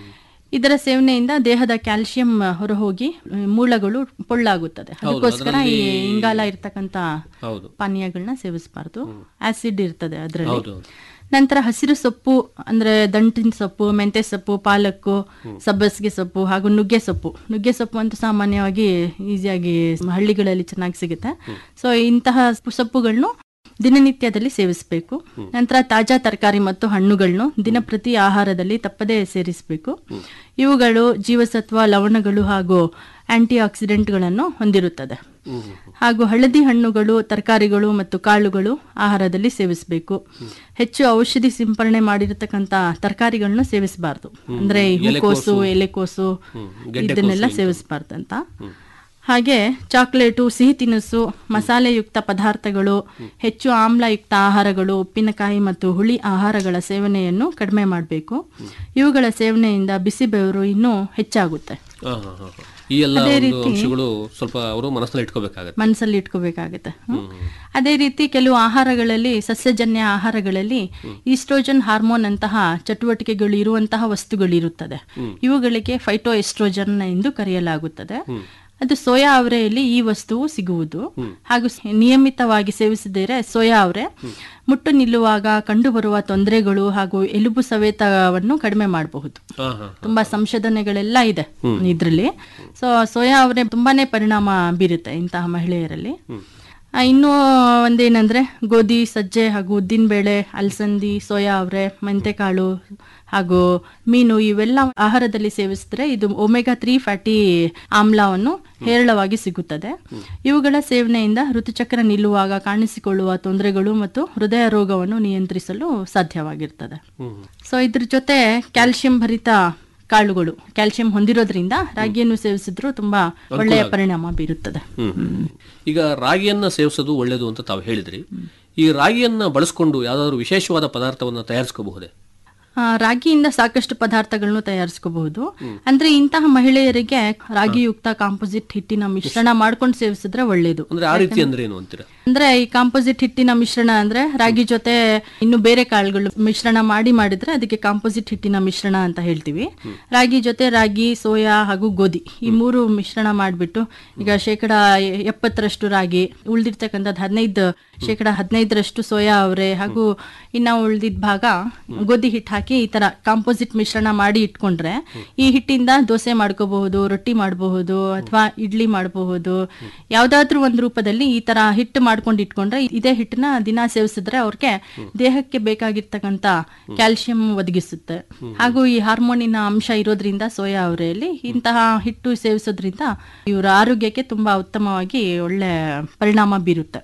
ಇದರ ಸೇವನೆಯಿಂದ ದೇಹದ ಕ್ಯಾಲ್ಸಿಯಂ ಹೊರಹೋಗಿ ಮ್, ಮೂಳೆಗಳು ಪೊಳ್ಳಾಗುತ್ತದೆ ಅದಕ್ಕೋಸ್ಕರ ಈ ಇಂಗಾಲ ಇರ್ತಕ್ಕಂತ ಹೌದು ಪಾನೀಯಗಳನ್ನ ಸೇವಿಸಬಾರ್ದು ಆಸಿಡ್ ಇರ್ತದೆ ಅದರಲ್ಲಿ ಹೌದು ಹೌದು. ನಂತರ ಹಸಿರು ಸೊಪ್ಪು ಅಂದ್ರೆ ದಂಟಿನ ಸೊಪ್ಪು ಮೆಂತೆ ಸೊಪ್ಪು ಪಾಲಕ್ಕು ಸಬ್ಬಸಿಗೆ ಸೊಪ್ಪು ಹಾಗೂ ನುಗ್ಗೆ ಸೊಪ್ಪು ನುಗ್ಗೆ ಸೊಪ್ಪು ಅಂತೂ ಸಾಮಾನ್ಯವಾಗಿ ಈಸಿಯಾಗಿ ಹಳ್ಳಿಗಳಲ್ಲಿ ಚೆನ್ನಾಗಿ ಸಿಗುತ್ತೆ ಸೊ ಇಂತಹ ಸೊಪ್ಪುಗಳನ್ನು ದಿನನಿತ್ಯದಲ್ಲಿ ಸೇವಿಸಬೇಕು ನಂತರ ತಾಜಾ ತರಕಾರಿ ಮತ್ತು ಹಣ್ಣುಗಳನ್ನು ದಿನಪ್ರತಿ ಆಹಾರದಲ್ಲಿ ತಪ್ಪದೇ ಸೇರಿಸಬೇಕು ಇವುಗಳು ಜೀವಸತ್ವ ಲವಣಗಳು ಹಾಗೂ ಆಂಟಿ ಆಕ್ಸಿಡೆಂಟ್ಗಳನ್ನು ಹೊಂದಿರುತ್ತದೆ ಹಾಗೂ ಹಳದಿ ಹಣ್ಣುಗಳು ತರಕಾರಿಗಳು ಮತ್ತು ಕಾಳುಗಳು ಆಹಾರದಲ್ಲಿ ಸೇವಿಸಬೇಕು ಹೆಚ್ಚು ಔಷಧಿ ಸಿಂಪರಣೆ ಮಾಡಿರತಕ್ಕಂತ ತರಕಾರಿಗಳನ್ನು ಸೇವಿಸಬಾರ್ದು ಅಂದ್ರೆ ಈ ಹೂಕೋಸು ಎಲೆಕೋಸು ಇದನ್ನೆಲ್ಲ ಸೇವಿಸಬಾರ್ದಂತ ಹಾಗೆ ಚಾಕ್ಲೇಟು ಸಿಹಿ ತಿನಿಸು ಮಸಾಲೆಯುಕ್ತ ಪದಾರ್ಥಗಳು ಹೆಚ್ಚು ಆಮ್ಲಯುಕ್ತ ಆಹಾರಗಳು ಉಪ್ಪಿನಕಾಯಿ ಮತ್ತು ಹುಳಿ ಆಹಾರಗಳ ಸೇವನೆಯನ್ನು ಕಡಿಮೆ ಮಾಡಬೇಕು ಇವುಗಳ ಸೇವನೆಯಿಂದ ಬಿಸಿ ಬೆವರು ಇನ್ನೂ ಹೆಚ್ಚಾಗುತ್ತೆ ಹಾ, ಹಾ, ಹಾ, ಹಾ. ಈ ಎಲ್ಲ ಒಂದು ಅಂಶಗಳು ಸ್ವಲ್ಪ ಅವರು ಮನಸ್ಸಲ್ಲಿ ಇಟ್ಕೋಬೇಕಾಗತ್ತೆ ಮನಸ್ಸಲ್ಲಿ ಇಟ್ಕೋಬೇಕಾಗುತ್ತೆ ಹ್ಮ್. ಅದೇ ರೀತಿ ಕೆಲವು ಆಹಾರಗಳಲ್ಲಿ ಸಸ್ಯಜನ್ಯ ಆಹಾರಗಳಲ್ಲಿ ಈಸ್ಟ್ರೋಜನ್ ಹಾರ್ಮೋನ್ ಅಂತಹ ಚಟುವಟಿಕೆಗಳು ಇರುವಂತಹ ವಸ್ತುಗಳಿರುತ್ತದೆ ಇವುಗಳಿಗೆ ಫೈಟೋ ಎಸ್ಟ್ರೋಜನ್ ಎಂದು ಕರೆಯಲಾಗುತ್ತದೆ ಅದು ಸೋಯಾ ಅವರೆಯಲ್ಲಿ ಈ ವಸ್ತುವು ಸಿಗುವುದು ಹಾಗೂ ಸ್- ನಿಯಮಿತವಾಗಿ ಸೇವಿಸಿದರೆ ಸೋಯಾ ಅವರೆ ಮುಟ್ಟು ನಿಲ್ಲುವಾಗ ಕಂಡುಬರುವ ತೊಂದರೆಗಳು ಹಾಗೂ ಎಲುಬು ಸವೇತವನ್ನು ಕಡಿಮೆ ಮಾಡಬಹುದು ಹಾ, ಹಾ. ತುಂಬಾ ಸಂಶೋಧನೆಗಳೆಲ್ಲ ಇದೆ ಇದ್ರಲ್ಲಿ ಸೊ ಸೋಯಾ ಅವರೆ ತುಂಬಾನೇ ಪರಿಣಾಮ ಬೀರುತ್ತೆ ಇಂತಹ ಮಹಿಳೆಯರಲ್ಲಿ ಆ, ಇನ್ನೂ ಒಂದೇನಂದ್ರೆ ಗೋಧಿ ಸಜ್ಜೆ ಹಾಗೂ ಉದ್ದಿನ ಬೇಳೆ ಅಲಸಂದಿ ಸೋಯಾ ಅವರೆ ಮೆಂತೆಕಾಳು ಹಾಗೂ ಮೀನು ಇವೆಲ್ಲ ಆಹಾರದಲ್ಲಿ ಸೇವಿಸಿದ್ರೆ ಇದು ಒಮೆಗಾ ತ್ರೀ ಫ್ಯಾಟಿ ಆಮ್ಲವನ್ನು ಹೇರಳವಾಗಿ ಸಿಗುತ್ತದೆ ಇವುಗಳ ಸೇವನೆಯಿಂದ ಋತುಚಕ್ರ ನಿಲ್ಲುವಾಗ ಕಾಣಿಸಿಕೊಳ್ಳುವ ತೊಂದರೆಗಳು ಮತ್ತು ಹೃದಯ ರೋಗವನ್ನು ನಿಯಂತ್ರಿಸಲು ಸಾಧ್ಯವಾಗಿರ್ತದೆ ಸೊ ಇದ್ರ ಜೊತೆ ಕ್ಯಾಲ್ಸಿಯಂ ಭರಿತ ಕಾಳುಗಳು ಕ್ಯಾಲ್ಸಿಯಂ ಹೊಂದಿರೋದ್ರಿಂದ ರಾಗಿಯನ್ನು ಸೇವಿಸಿದ್ರು ತುಂಬಾ ಒಳ್ಳೆಯ ಪರಿಣಾಮ ಬೀರುತ್ತದೆ ಹ್ಮ್. ಈಗ ರಾಗಿಯನ್ನ ಸೇವಿಸೋದು ಒಳ್ಳೇದು ಅಂತ ತಾವು ಹೇಳಿದ್ರಿ ಈ ರಾಗಿಯನ್ನ ಬಳಸ್ಕೊಂಡು ಯಾವ್ದಾದ್ರು ವಿಶೇಷವಾದ ಪದಾರ್ಥವನ್ನ ತಯಾರಿಸ್ಕೋಬಹುದೇ ಆ, ರಾಗಿಯಿಂದ ಸಾಕಷ್ಟು ಪದಾರ್ಥಗಳನ್ನು ತಯಾರಿಸ್ಕೋಬಹುದು ಅಂದ್ರೆ ಇಂತಹ ಮಹಿಳೆಯರಿಗೆ ರಾಗಿಯುಕ್ತ ಕಾಂಪೋಸಿಟ್ ಹಿಟ್ಟಿನ ಮಿಶ್ರಣ ಮಾಡ್ಕೊಂಡು ಸೇವಿಸಿದ್ರೆ ಒಳ್ಳೇದು ಅಂದ್ರೆ ಆ ರೀತಿ ಅಂದ್ರೆ ಏನು ಅಂತೀರಾ ಅಂದ್ರೆ ಈ ಕಾಂಪೋಸಿಟ್ ಹಿಟ್ಟಿನ ಮಿಶ್ರಣ ಅಂದ್ರೆ ರಾಗಿ ಜೊತೆ ಇನ್ನು ಬೇರೆ ಕಾಳುಗಳು ಮಿಶ್ರಣ ಮಾಡಿ ಮಾಡಿದ್ರೆ ಅದಕ್ಕೆ ಕಾಂಪೋಸಿಟ್ ಹಿಟ್ಟಿನ ಮಿಶ್ರಣ ಅಂತ ಹೇಳ್ತೀವಿ ರಾಗಿ ಜೊತೆ ರಾಗಿ ಸೋಯಾ ಹಾಗೂ ಗೋಧಿ ಈ ಮೂರು ಮಿಶ್ರಣ ಮಾಡಿಬಿಟ್ಟು ಈಗ ಶೇಕಡ ಎಪ್ಪತ್ತರಷ್ಟು ರಾಗಿ ಉಳ್ದಿರ್ತಕ್ಕಂಥದ್ದು ಹದಿನೈದು ಶೇಕಡ ಹದಿನೈದರಷ್ಟು ಸೋಯಾ ಅವರೆ ಹಾಗೂ ಇನ್ನ ಉಳ್ದಿದ್ದ ಭಾಗ ಗೋಧಿ ಹಿಟ್ಟು ಹಾಕಿ ಈ ತರ ಕಾಂಪೋಸಿಟ್ ಮಿಶ್ರಣ ಮಾಡಿ ಇಟ್ಕೊಂಡ್ರೆ ಈ ಹಿಟ್ಟಿಂದ ದೋಸೆ ಮಾಡ್ಕೋಬಹುದು ರೊಟ್ಟಿ ಮಾಡಬಹುದು ಅಥವಾ ಇಡ್ಲಿ ಮಾಡಬಹುದು ಯಾವ್ದಾದ್ರೂ ಒಂದು ರೂಪದಲ್ಲಿ ಈ ತರ ಹಿಟ್ಟು ಮಾಡ್ಕೊಂಡು ಇಟ್ಕೊಂಡ್ರೆ ಇದೇ ಹಿಟ್ಟನ್ನ ದಿನ ಸೇವಿಸಿದ್ರೆ ಅವ್ರಿಗೆ ದೇಹಕ್ಕೆ ಬೇಕಾಗಿರ್ತಕ್ಕಂತ ಕ್ಯಾಲ್ಸಿಯಂ ಒದಗಿಸುತ್ತೆ ಹಾಗೂ ಈ ಹಾರ್ಮೋನಿನ ಅಂಶ ಇರೋದ್ರಿಂದ ಸೋಯಾ ಅವರೆಯಲ್ಲಿ ಇಂತಹ ಹಿಟ್ಟು ಸೇವಿಸೋದ್ರಿಂದ ಇವರ ಆರೋಗ್ಯಕ್ಕೆ ತುಂಬಾ ಉತ್ತಮವಾಗಿ ಒಳ್ಳೆ ಪರಿಣಾಮ ಬೀರುತ್ತೆ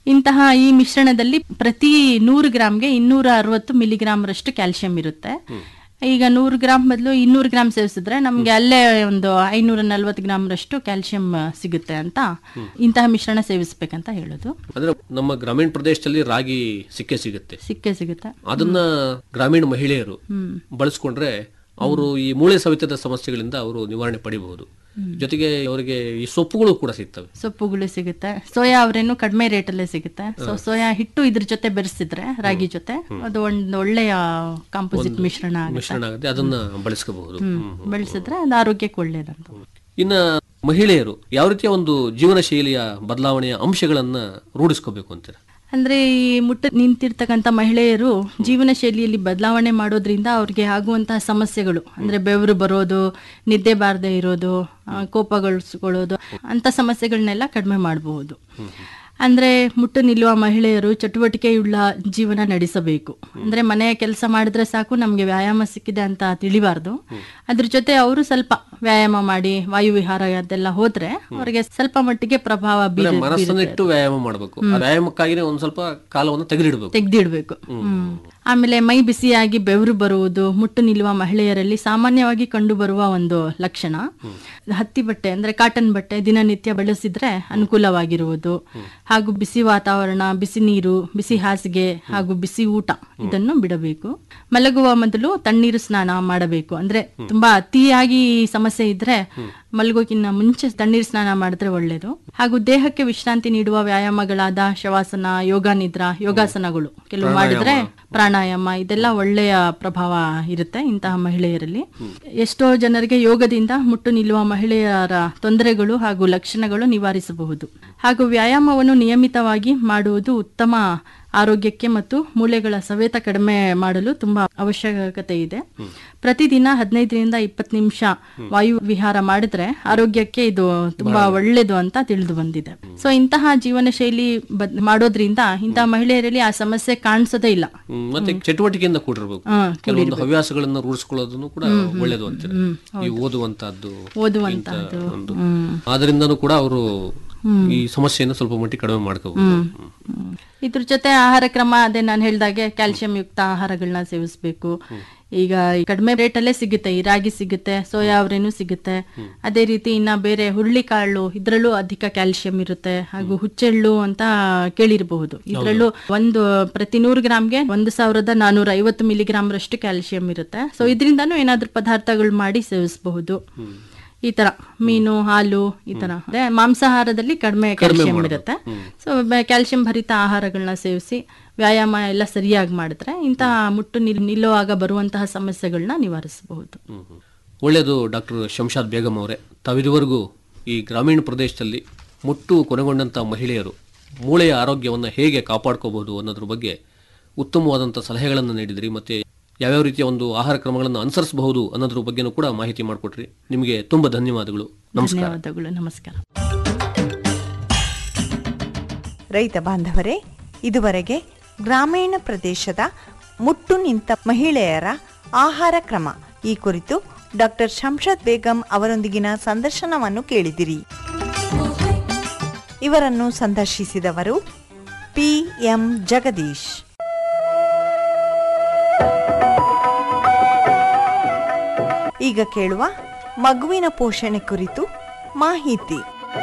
ಇಂತಹ ಈ ಮಿಶ್ರಣದಲ್ಲಿ ಪ್ರತಿ ನೂರು ಗ್ರಾಮ್ಗೆ ಇನ್ನೂರ ಅರವತ್ತು ಮಿಲಿಗ್ರಾಮ್ರಷ್ಟು ಕ್ಯಾಲ್ಸಿಯಂ ಇರುತ್ತೆ ಈಗ ನೂರು ಗ್ರಾಮ್ ಬದಲು ಇನ್ನೂರು ಗ್ರಾಮ್ ಸೇವಿಸಿದ್ರೆ ನಮ್ಗೆ ಅಲ್ಲೇ ಒಂದು ಐನೂರ ನಲ್ವತ್ತು ಗ್ರಾಮ್ರಷ್ಟು ಕ್ಯಾಲ್ಸಿಯಂ ಸಿಗುತ್ತೆ ಅಂತ ಇಂತಹ ಮಿಶ್ರಣ ಸೇವಿಸ್ಬೇಕಂತ ಹೇಳೋದು ಅಂದ್ರೆ ನಮ್ಮ ಗ್ರಾಮೀಣ ಪ್ರದೇಶದಲ್ಲಿ ರಾಗಿ ಸಿಕ್ಕೇ ಸಿಗುತ್ತೆ ಸಿಕ್ಕೇ ಸಿಗುತ್ತೆ ಅದನ್ನ ಗ್ರಾಮೀಣ ಮಹಿಳೆಯರು ಬಳಸ್ಕೊಂಡ್ರೆ ಅವರು ಈ ಮೂಳೆ ಸವೆತದ ಸಮಸ್ಯೆಗಳಿಂದ ಅವರು ನಿವಾರಣೆ ಪಡಿಬಹುದು ಜೊತೆಗೆ ಅವರಿಗೆ ಈ ಸೊಪ್ಪುಗಳು ಕೂಡ ಸಿಗ್ತವೆ ಸೊಪ್ಪುಗಳು ಸಿಗುತ್ತೆ ಸೋಯಾ ಅವರೇನು ಕಡಿಮೆ ರೇಟಲ್ಲೇ ಸಿಗುತ್ತೆ ಸೊ ಸೋಯಾ ಹಿಟ್ಟು ಇದ್ರ ಜೊತೆ ಬೆರೆಸಿದ್ರೆ ರಾಗಿ ಜೊತೆ ಅದು ಒಂದು ಒಳ್ಳೆಯ ಕಾಂಪೋಸಿಟ್ ಮಿಶ್ರಣ ಆಗುತ್ತೆ ಮಿಶ್ರಣ ಆಗುತ್ತೆ ಅದನ್ನ ಬಳಸ್ಕೋಬಹುದು ಬೆಳೆಸಿದ್ರೆ ಅದು ಆರೋಗ್ಯಕ್ಕೆ ಒಳ್ಳೇದಂತ ಇನ್ನ ಮಹಿಳೆಯರು ಯಾವ ರೀತಿಯ ಒಂದು ಜೀವನ ಶೈಲಿಯ ಬದಲಾವಣೆಯ ಅಂಶಗಳನ್ನ ರೂಢಿಸ್ಕೋಬೇಕು ಅಂತೀರ ಅಂದ್ರೆ ಈ ಮುಟ್ಟ ನಿಂತಿರ್ತಕ್ಕಂಥ ಮಹಿಳೆಯರು ಜೀವನ ಶೈಲಿಯಲ್ಲಿ ಬದಲಾವಣೆ ಮಾಡೋದ್ರಿಂದ ಅವ್ರಿಗೆ ಆಗುವಂತಹ ಸಮಸ್ಯೆಗಳು ಅಂದ್ರೆ ಬೆವರು ಬರೋದು ನಿದ್ದೆ ಬಾರದೆ ಇರೋದು ಆ, ಕೋಪಗೊಳಿಸ್ಕೊಳ್ಳೋದು ಅಂತ ಸಮಸ್ಯೆಗಳನ್ನೆಲ್ಲ ಕಡಿಮೆ ಮಾಡಬಹುದು ಅಂದ್ರೆ ಮುಟ್ಟು ನಿಲ್ಲುವ ಮಹಿಳೆಯರು ಚಟುವಟಿಕೆಯುಳ್ಳ ಜೀವನ ನಡೆಸಬೇಕು ಅಂದ್ರೆ ಮನೆಯ ಕೆಲಸ ಮಾಡಿದ್ರೆ ಸಾಕು ನಮ್ಗೆ ವ್ಯಾಯಾಮ ಸಿಕ್ಕಿದೆ ಅಂತ ತಿಳಿಬಾರ್ದು ಅದ್ರ ಜೊತೆ ಅವರು ಸ್ವಲ್ಪ ವ್ಯಾಯಾಮ ಮಾಡಿ ವಾಯು ವಿಹಾರ ಅದೆಲ್ಲ ಹೋದ್ರೆ ಅವ್ರಿಗೆ ಸ್ವಲ್ಪ ಮಟ್ಟಿಗೆ ಪ್ರಭಾವ ಬೀರ ಮನಸ್ಸನ್ನಿಟ್ಟು ವ್ಯಾಯಾಮ ಮಾಡಬೇಕು ಆ ವ್ಯಾಯಾಮಕ್ಕಾಗಿನೇ ಒಂದ್ ಸ್ವಲ್ಪ ಕಾಲವನ್ನು ತೆಗೆದಿಡಬೇಕು ತೆಗ್ದಿಡ್ಬೇಕು ಹ್ಮ್. ಆಮೇಲೆ ಮೈ ಬಿಸಿಯಾಗಿ ಬೆವರು ಬರುವುದು ಮುಟ್ಟು ನಿಲ್ಲುವ ಮಹಿಳೆಯರಲ್ಲಿ ಸಾಮಾನ್ಯವಾಗಿ ಕಂಡು ಬರುವ ಒಂದು ಲಕ್ಷಣ ಹತ್ತಿ ಬಟ್ಟೆ ಅಂದ್ರೆ ಕಾಟನ್ ಬಟ್ಟೆ ದಿನನಿತ್ಯ ಬಳಸಿದ್ರೆ ಅನುಕೂಲವಾಗಿರುವುದು ಹಾಗೂ ಬಿಸಿ ವಾತಾವರಣ ಬಿಸಿ ನೀರು ಬಿಸಿ ಹಾಸಿಗೆ ಹಾಗೂ ಬಿಸಿ ಊಟ ಇದನ್ನು ಬಿಡಬೇಕು ಮಲಗುವ ಮೊದಲು ತಣ್ಣೀರು ಸ್ನಾನ ಮಾಡಬೇಕು ಅಂದ್ರೆ ತುಂಬಾ ಅತಿಯಾಗಿ ಈ ಸಮಸ್ಯೆ ಇದ್ರೆ ಮಲಗೋಕಿನ್ನ ಮುಂಚೆ ತಣ್ಣೀರು ಸ್ನಾನ ಮಾಡಿದ್ರೆ ಒಳ್ಳೇದು ಹಾಗೂ ದೇಹಕ್ಕೆ ವಿಶ್ರಾಂತಿ ನೀಡುವ ವ್ಯಾಯಾಮಗಳಾದ ಶವಾಸನ ಯೋಗ ನಿದ್ರಾ ಯೋಗಾಸನಗಳು ಕೆಲವು ಮಾಡಿದ್ರೆ ಪ್ರಾಣಾಯಾಮ ಇದೆಲ್ಲ ಒಳ್ಳೆಯ ಪ್ರಭಾವ ಇರುತ್ತೆ ಇಂತಹ ಮಹಿಳೆಯರಲ್ಲಿ ಎಷ್ಟೋ ಜನರಿಗೆ ಯೋಗದಿಂದ ಮುಟ್ಟು ನಿಲ್ಲುವ ಮಹಿಳೆಯರ ತೊಂದರೆಗಳು ಹಾಗೂ ಲಕ್ಷಣಗಳು ನಿವಾರಿಸಬಹುದು ಹಾಗೂ ವ್ಯಾಯಾಮವನ್ನು ನಿಯಮಿತವಾಗಿ ಮಾಡುವುದು ಉತ್ತಮ ಆರೋಗ್ಯಕ್ಕೆ ಮತ್ತು ಮೂಳೆಗಳ ಸವೆತ ಕಡಿಮೆ ಮಾಡಲು ತುಂಬಾ ಅವಶ್ಯಕತೆ ಇದೆ ಪ್ರತಿದಿನ ಹದಿನೈದರಿಂದ ಇಪ್ಪತ್ತು ನಿಮಿಷ ವಾಯು ವಿಹಾರ ಮಾಡಿದ್ರೆ ಆರೋಗ್ಯಕ್ಕೆ ಇದು ತುಂಬಾ ಒಳ್ಳೇದು ಅಂತ ತಿಳಿದು ಬಂದಿದೆ ಸೊ ಇಂತಹ ಜೀವನ ಶೈಲಿ ಬದ್- ಮಾಡೋದ್ರಿಂದ ಇಂತಹ ಮಹಿಳೆಯರಲ್ಲಿ ಆ ಸಮಸ್ಯೆ ಕಾಣಿಸೋದೇ ಇಲ್ಲ ಹ್ಮ್, ಮತ್ತೆ ಚಟುವಟಿಕೆಯಿಂದ ಕೂಡಿರ್ಬೇಕು ಹಾ, ಕೆಲವೊಂದು ಹವ್ಯಾಸಗಳನ್ನ ರೂಢಿಸ್ಕೊಳ್ಳೋದನ್ನು ಕೂಡ ಒಳ್ಳೇದು ಅಂತೀರ ಈ ಓದುವಂತಹದ್ದು ಓದುವಂತಹದ್ದು ಒಂದು ಆದ್ರಿಂದನೂ ಕೂಡ ಅವರು ಈ ಸಮಸ್ಯೆಯನ್ನು ಸ್ವಲ್ಪ ಮಟ್ಟಿಗೆ ಕಡಿಮೆ ಮಾಡ್ಕೋಬಹುದು ಹ್ಮ್. ಇದ್ರ ಜೊತೆ ಆಹಾರ ಕ್ರಮ ಅದೇ ನಾನು ಹೇಳ್ದಾಗೆ ಕ್ಯಾಲ್ಸಿಯಂ ಯುಕ್ತ ಆಹಾರಗಳನ್ನ ಸೇವಿಸಬೇಕು ಈಗ ಈ ಕಡಿಮೆ ರೇಟಲ್ಲೇ ಸಿಗುತ್ತೆ ಈ ರಾಗಿ ಸಿಗುತ್ತೆ ಸೋಯಾ ಅವರೇನು ಸಿಗುತ್ತೆ ಅದೇ ರೀತಿ ಇನ್ನ ಬೇರೆ ಹುರುಳಿಕಾಳು ಇದ್ರಲ್ಲೂ ಅಧಿಕ ಕ್ಯಾಲ್ಸಿಯಂ ಇರುತ್ತೆ ಹಾಗೂ ಹುಚ್ಚೆಳ್ಳು ಅಂತ ಕೇಳಿರಬಹುದು ಇದ್ರಲ್ಲೂ ಒಂದು ಪ್ರತಿ ನೂರು ಗ್ರಾಮ್ಗೆ ಒಂದು ಸಾವಿರದ ನಾನೂರ ಐವತ್ತು ಮಿಲಿಗ್ರಾಮ್ ರಷ್ಟು ಕ್ಯಾಲ್ಸಿಯಂ ಇರುತ್ತೆ ಸೊ ಇದರಿಂದನೂ ಏನಾದ್ರೂ ಪದಾರ್ಥಗಳು ಮಾಡಿ ಸೇವಿಸಬಹುದು ಈ ತರ ಮೀನು ಹಾಲು ಈ ತರ ಅದೇ ಮಾಂಸಾಹಾರದಲ್ಲಿ ಕಡಿಮೆ ಕ್ಯಾಲ್ಸಿಯಂ ಇರುತ್ತೆ ಸೊ ಕ್ಯಾಲ್ಸಿಯಂ ಭರಿತ ಆಹಾರಗಳನ್ನ ಸೇವಿಸಿ ವ್ಯಾಯಾಮ ಎಲ್ಲ ಸರಿಯಾಗಿ ಮಾಡಿದ್ರೆ ಇಂತಹ ಮುಟ್ಟು ನಿಲ್ ನಿಲ್ಲುವಾಗ ಬರುವಂತಹ ಸಮಸ್ಯೆಗಳನ್ನ ನಿವಾರಿಸಬಹುದು ಒಳ್ಳೆಯದು ಡಾಕ್ಟರ್ ಶಂಶಾದ್ ಬೇಗಂ ಅವರೇ ತಾವಿದುವರೆಗೂ ಈ ಗ್ರಾಮೀಣ ಪ್ರದೇಶದಲ್ಲಿ ಮುಟ್ಟು ಕೊನೆಗೊಂಡಂಥ ಮಹಿಳೆಯರು ಮೂಳೆಯ ಆರೋಗ್ಯವನ್ನು ಹೇಗೆ ಕಾಪಾಡ್ಕೋಬಹುದು ಅನ್ನೋದ್ರ ಬಗ್ಗೆ ಉತ್ತಮವಾದಂಥ ಸಲಹೆಗಳನ್ನು ನೀಡಿದ್ರಿ ಮತ್ತೆ ಯಾವ್ಯಾವ ರೀತಿಯ ಒಂದು ಆಹಾರ ಕ್ರಮಗಳನ್ನು ಅನುಸರಿಸಬಹುದು ಅನ್ನೋದ್ರ ಬಗ್ಗೆನೂ ಕೂಡ ಮಾಹಿತಿ ಮಾಡಿಕೊಟ್ರಿ ನಿಮಗೆ ತುಂಬ ಧನ್ಯವಾದಗಳು ನಮಸ್ಕಾರ ಧನ್ಯವಾದಗಳು ನಮಸ್ಕಾರ ರೈತ ಬಾಂಧವರೇ ಇದುವರೆಗೆ ಗ್ರಾಮೀಣ ಪ್ರದೇಶದ ಮುಟ್ಟು ನಿಂತ ಮಹಿಳೆಯರ ಆಹಾರ ಕ್ರಮ ಈ ಕುರಿತು ಡಾಕ್ಟರ್ ಶಂಷದ್ ಬೇಗಂ ಅವರೊಂದಿಗಿನ ಸಂದರ್ಶನವನ್ನು ಕೇಳಿದಿರಿ ಇವರನ್ನು ಸಂದರ್ಶಿಸಿದವರು ಪಿ ಎಂ ಜಗದೀಶ್ ಈಗ ಕೇಳುವ ಮಗುವಿನ ಪೋಷಣೆ ಕುರಿತು ಮಾಹಿತಿ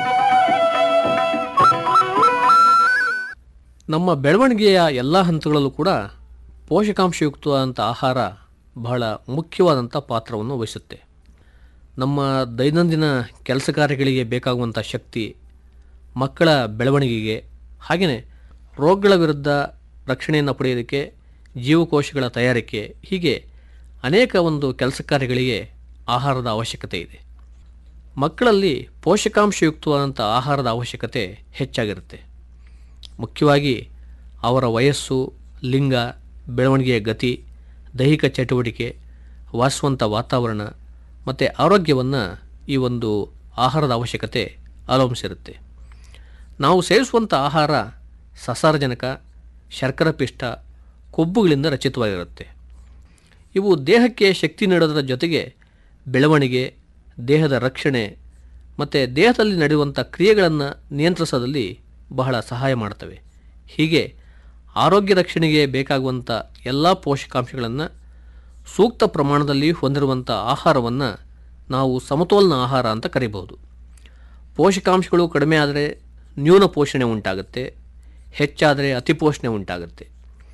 ನಮ್ಮ ಬೆಳವಣಿಗೆಯ ಎಲ್ಲ ಹಂತಗಳಲ್ಲೂ ಕೂಡ ಪೋಷಕಾಂಶಯುಕ್ತವಾದಂಥ ಆಹಾರ ಬಹಳ ಮುಖ್ಯವಾದಂಥ ಪಾತ್ರವನ್ನು ವಹಿಸುತ್ತೆ ನಮ್ಮ ದೈನಂದಿನ ಕೆಲಸ ಕಾರ್ಯಗಳಿಗೆ ಬೇಕಾಗುವಂಥ ಶಕ್ತಿ ಮಕ್ಕಳ ಬೆಳವಣಿಗೆಗೆ ಹಾಗೆಯೇ ರೋಗಗಳ ವಿರುದ್ಧ ರಕ್ಷಣೆಯನ್ನು ಪಡೆಯೋದಕ್ಕೆ ಜೀವಕೋಶಗಳ ತಯಾರಿಕೆ ಹೀಗೆ ಅನೇಕ ಒಂದು ಕೆಲಸ ಕಾರ್ಯಗಳಿಗೆ ಆಹಾರದ ಅವಶ್ಯಕತೆ ಇದೆ ಮಕ್ಕಳಲ್ಲಿ ಪೋಷಕಾಂಶಯುಕ್ತವಾದಂಥ ಆಹಾರದ ಅವಶ್ಯಕತೆ ಹೆಚ್ಚಾಗಿರುತ್ತೆ ಮುಖ್ಯವಾಗಿ ಅವರ ವಯಸ್ಸು ಲಿಂಗ ಬೆಳವಣಿಗೆಯ ಗತಿ ದೈಹಿಕ ಚಟುವಟಿಕೆ ವಾಸುವಂಥ ವಾತಾವರಣ ಮತ್ತು ಆರೋಗ್ಯವನ್ನು ಈ ಒಂದು ಆಹಾರದ ಅವಶ್ಯಕತೆ ಅವಲಂಬಿಸಿರುತ್ತೆ ನಾವು ಸೇವಿಸುವಂಥ ಆಹಾರ ಸಸಾರಜನಕ ಶರ್ಕರ ಪಿಷ್ಟ ಕೊಬ್ಬುಗಳಿಂದ ರಚಿತವಾಗಿರುತ್ತೆ ಇವು ದೇಹಕ್ಕೆ ಶಕ್ತಿ ನೀಡೋದರ ಜೊತೆಗೆ ಬೆಳವಣಿಗೆ ದೇಹದ ರಕ್ಷಣೆ ಮತ್ತು ದೇಹದಲ್ಲಿ ನಡೆಯುವಂಥ ಕ್ರಿಯೆಗಳನ್ನು ನಿಯಂತ್ರಿಸೋದಲ್ಲಿ ಬಹಳ ಸಹಾಯ ಮಾಡ್ತವೆ ಹೀಗೆ ಆರೋಗ್ಯ ರಕ್ಷಣೆಗೆ ಬೇಕಾಗುವಂಥ ಎಲ್ಲ ಪೋಷಕಾಂಶಗಳನ್ನು ಸೂಕ್ತ ಪ್ರಮಾಣದಲ್ಲಿ ಹೊಂದಿರುವಂಥ ಆಹಾರವನ್ನು ನಾವು ಸಮತೋಲನ ಆಹಾರ ಅಂತ ಕರಿಬಹುದು ಪೋಷಕಾಂಶಗಳು ಕಡಿಮೆ ಆದರೆ ನ್ಯೂನ ಪೋಷಣೆ ಉಂಟಾಗುತ್ತೆ ಹೆಚ್ಚಾದರೆ ಅತಿಪೋಷಣೆ ಉಂಟಾಗುತ್ತೆ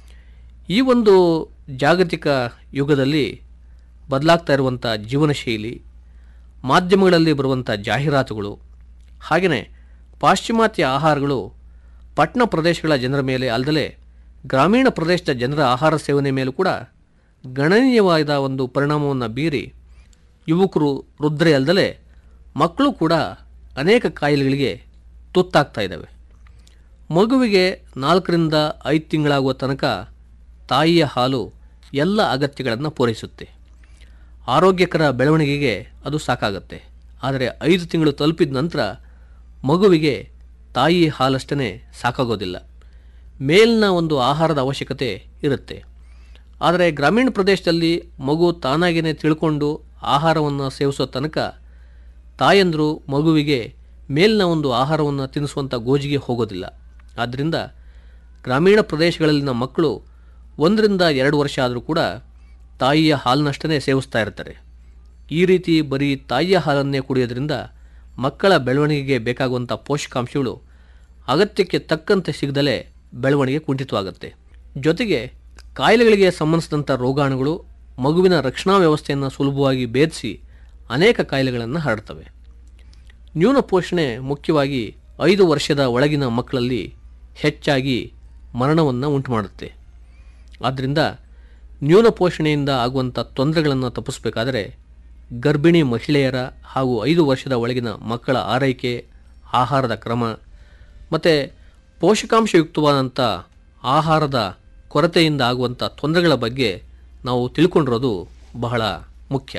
ಈ ಒಂದು ಜಾಗತಿಕ ಯುಗದಲ್ಲಿ ಬದಲಾಗ್ತಾ ಇರುವಂಥ ಜೀವನ ಶೈಲಿ ಮಾಧ್ಯಮಗಳಲ್ಲಿ ಬರುವಂಥ ಜಾಹೀರಾತುಗಳು ಹಾಗೆಯೇ ಪಾಶ್ಚಿಮಾತ್ಯ ಆಹಾರಗಳು ಪಟ್ಟಣ ಪ್ರದೇಶಗಳ ಜನರ ಮೇಲೆ ಅಲ್ಲದೆ ಗ್ರಾಮೀಣ ಪ್ರದೇಶದ ಜನರ ಆಹಾರ ಸೇವನೆ ಮೇಲೂ ಕೂಡ ಗಣನೀಯವಾದ ಒಂದು ಪರಿಣಾಮವನ್ನು ಬೀರಿ ಯುವಕರು ವೃದ್ಧರೇ ಅಲ್ಲದೆ ಮಕ್ಕಳು ಕೂಡ ಅನೇಕ ಕಾಯಿಲೆಗಳಿಗೆ ತುತ್ತಾಗ್ತಾ ಇದ್ದಾವೆ ಮಗುವಿಗೆ ನಾಲ್ಕರಿಂದ ಐದು ತಿಂಗಳಾಗುವ ತನಕ ತಾಯಿಯ ಹಾಲು ಎಲ್ಲ ಅಗತ್ಯಗಳನ್ನು ಪೂರೈಸುತ್ತೆ ಆರೋಗ್ಯಕರ ಬೆಳವಣಿಗೆಗೆ ಅದು ಸಾಕಾಗುತ್ತೆ ಆದರೆ ಐದು ತಿಂಗಳು ತಲುಪಿದ ನಂತರ ಮಗುವಿಗೆ ತಾಯಿ ಹಾಲಷ್ಟೇ ಸಾಕಾಗೋದಿಲ್ಲ ಮೇಲಿನ ಒಂದು ಆಹಾರದ ಅವಶ್ಯಕತೆ ಇರುತ್ತೆ ಆದರೆ ಗ್ರಾಮೀಣ ಪ್ರದೇಶದಲ್ಲಿ ಮಗು ತಾನಾಗಿಯೇ ತಿಳ್ಕೊಂಡು ಆಹಾರವನ್ನು ಸೇವಿಸೋ ತನಕ ತಾಯಂದರು ಮಗುವಿಗೆ ಮೇಲಿನ ಒಂದು ಆಹಾರವನ್ನು ತಿನ್ನಿಸುವಂಥ ಗೋಜಿಗೆ ಹೋಗೋದಿಲ್ಲ ಆದ್ದರಿಂದ ಗ್ರಾಮೀಣ ಪ್ರದೇಶಗಳಲ್ಲಿನ ಮಕ್ಕಳು ಒಂದರಿಂದ ಎರಡು ವರ್ಷ ಆದರೂ ಕೂಡ ತಾಯಿಯ ಹಾಲನ್ನಷ್ಟೇ ಸೇವಿಸ್ತಾ ಇರ್ತಾರೆ ಈ ರೀತಿ ಬರೀ ತಾಯಿಯ ಹಾಲನ್ನೇ ಕುಡಿಯೋದ್ರಿಂದ ಮಕ್ಕಳ ಬೆಳವಣಿಗೆಗೆ ಬೇಕಾಗುವಂಥ ಪೋಷಕಾಂಶಗಳು ಅಗತ್ಯಕ್ಕೆ ತಕ್ಕಂತೆ ಸಿಗದಲೇ ಬೆಳವಣಿಗೆ ಕುಂಠಿತವಾಗುತ್ತೆ ಜೊತೆಗೆ ಕಾಯಿಲೆಗಳಿಗೆ ಸಂಬಂಧಿಸಿದಂಥ ರೋಗಾಣುಗಳು ಮಗುವಿನ ರಕ್ಷಣಾ ವ್ಯವಸ್ಥೆಯನ್ನು ಸುಲಭವಾಗಿ ಭೇದಿಸಿ ಅನೇಕ ಕಾಯಿಲೆಗಳನ್ನು ಹರಡ್ತವೆ ನ್ಯೂನ ಪೋಷಣೆ ಮುಖ್ಯವಾಗಿ ಐದು ವರ್ಷದ ಒಳಗಿನ ಮಕ್ಕಳಲ್ಲಿ ಹೆಚ್ಚಾಗಿ ಮರಣವನ್ನು ಉಂಟುಮಾಡುತ್ತೆ ಆದ್ದರಿಂದ ನ್ಯೂನ ಪೋಷಣೆಯಿಂದ ಆಗುವಂಥ ತೊಂದರೆಗಳನ್ನು ತಪ್ಪಿಸಬೇಕಾದರೆ ಗರ್ಭಿಣಿ ಮಹಿಳೆಯರ ಹಾಗೂ ಐದು ವರ್ಷದ ಒಳಗಿನ ಮಕ್ಕಳ ಆರೈಕೆ ಆಹಾರದ ಕ್ರಮ ಮತ್ತು ಪೋಷಕಾಂಶಯುಕ್ತವಾದಂಥ ಆಹಾರದ ಕೊರತೆಯಿಂದ ಆಗುವಂಥ ತೊಂದರೆಗಳ ಬಗ್ಗೆ ನಾವು ತಿಳ್ಕೊಂಡಿರೋದು ಬಹಳ ಮುಖ್ಯ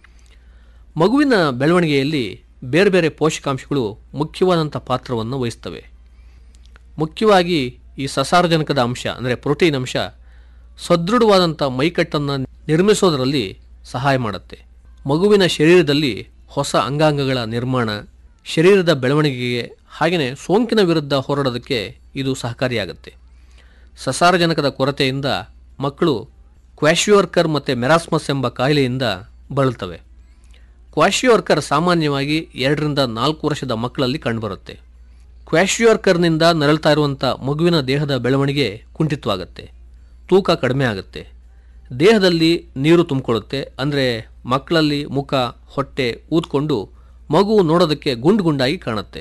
ಮಗುವಿನ ಬೆಳವಣಿಗೆಯಲ್ಲಿ ಬೇರೆ ಬೇರೆ ಪೋಷಕಾಂಶಗಳು ಮುಖ್ಯವಾದಂಥ ಪಾತ್ರವನ್ನು ವಹಿಸ್ತವೆ ಮುಖ್ಯವಾಗಿ ಈ ಸಸಾರಜನಕದ ಅಂಶ ಅಂದರೆ ಪ್ರೋಟೀನ್ ಅಂಶ ಸದೃಢವಾದಂಥ ಮೈಕಟ್ಟನ್ನು ನಿರ್ಮಿಸೋದರಲ್ಲಿ ಸಹಾಯ ಮಾಡುತ್ತೆ ಮಗುವಿನ ಶರೀರದಲ್ಲಿ ಹೊಸ ಅಂಗಾಂಗಗಳ ನಿರ್ಮಾಣ ಶರೀರದ ಬೆಳವಣಿಗೆಗೆ ಹಾಗೆಯೇ ಸೋಂಕಿನ ವಿರುದ್ಧ ಹೋರಾಡೋದಕ್ಕೆ ಇದು ಸಹಕಾರಿಯಾಗುತ್ತೆ ಸಸಾರಜನಕದ ಕೊರತೆಯಿಂದ ಮಕ್ಕಳು ಕ್ವಾಶಿಯೋರ್ಕರ್ ಮತ್ತು ಮೆರಾಸ್ಮಸ್ ಎಂಬ ಕಾಯಿಲೆಯಿಂದ ಬಳಲ್ತವೆ ಕ್ವಾಶಿಯೋರ್ಕರ್ ಸಾಮಾನ್ಯವಾಗಿ ಎರಡರಿಂದ ನಾಲ್ಕು ವರ್ಷದ ಮಕ್ಕಳಲ್ಲಿ ಕಂಡುಬರುತ್ತೆ ಕ್ವಾಶಿಯೋರ್ಕರ್ನಿಂದ ನರಳ್ತಾ ಇರುವಂಥ ಮಗುವಿನ ದೇಹದ ಬೆಳವಣಿಗೆ ಕುಂಠಿತವಾಗುತ್ತೆ ತೂಕ ಕಡಿಮೆ ಆಗುತ್ತೆ ದೇಹದಲ್ಲಿ ನೀರು ತುಂಬಿಕೊಳ್ಳುತ್ತೆ ಅಂದರೆ ಮಕ್ಕಳಲ್ಲಿ ಮುಖ ಹೊಟ್ಟೆ ಊದ್ಕೊಂಡು ಮಗು ನೋಡೋದಕ್ಕೆ ಗುಂಡು ಗುಂಡಾಗಿ ಕಾಣುತ್ತೆ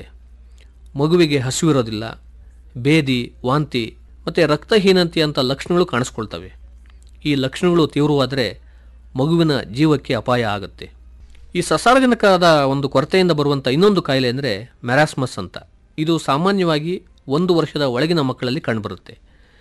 ಮಗುವಿಗೆ ಹಸಿವಿರೋದಿಲ್ಲ ಬೇದಿ ವಾಂತಿ ಮತ್ತು ರಕ್ತಹೀನತೆ ಅಂತ ಲಕ್ಷಣಗಳು ಕಾಣಿಸ್ಕೊಳ್ತವೆ ಈ ಲಕ್ಷಣಗಳು ತೀವ್ರವಾದರೆ ಮಗುವಿನ ಜೀವಕ್ಕೆ ಅಪಾಯ ಆಗುತ್ತೆ ಈ ಸಸಾರಜನಕದ ಒಂದು ಕೊರತೆಯಿಂದ ಬರುವಂಥ ಇನ್ನೊಂದು ಕಾಯಿಲೆ ಅಂದರೆ ಮ್ಯಾರಾಸ್ಮಸ್ ಅಂತ ಇದು ಸಾಮಾನ್ಯವಾಗಿ ಒಂದು ವರ್ಷದ ಒಳಗಿನ ಮಕ್ಕಳಲ್ಲಿ ಕಂಡುಬರುತ್ತೆ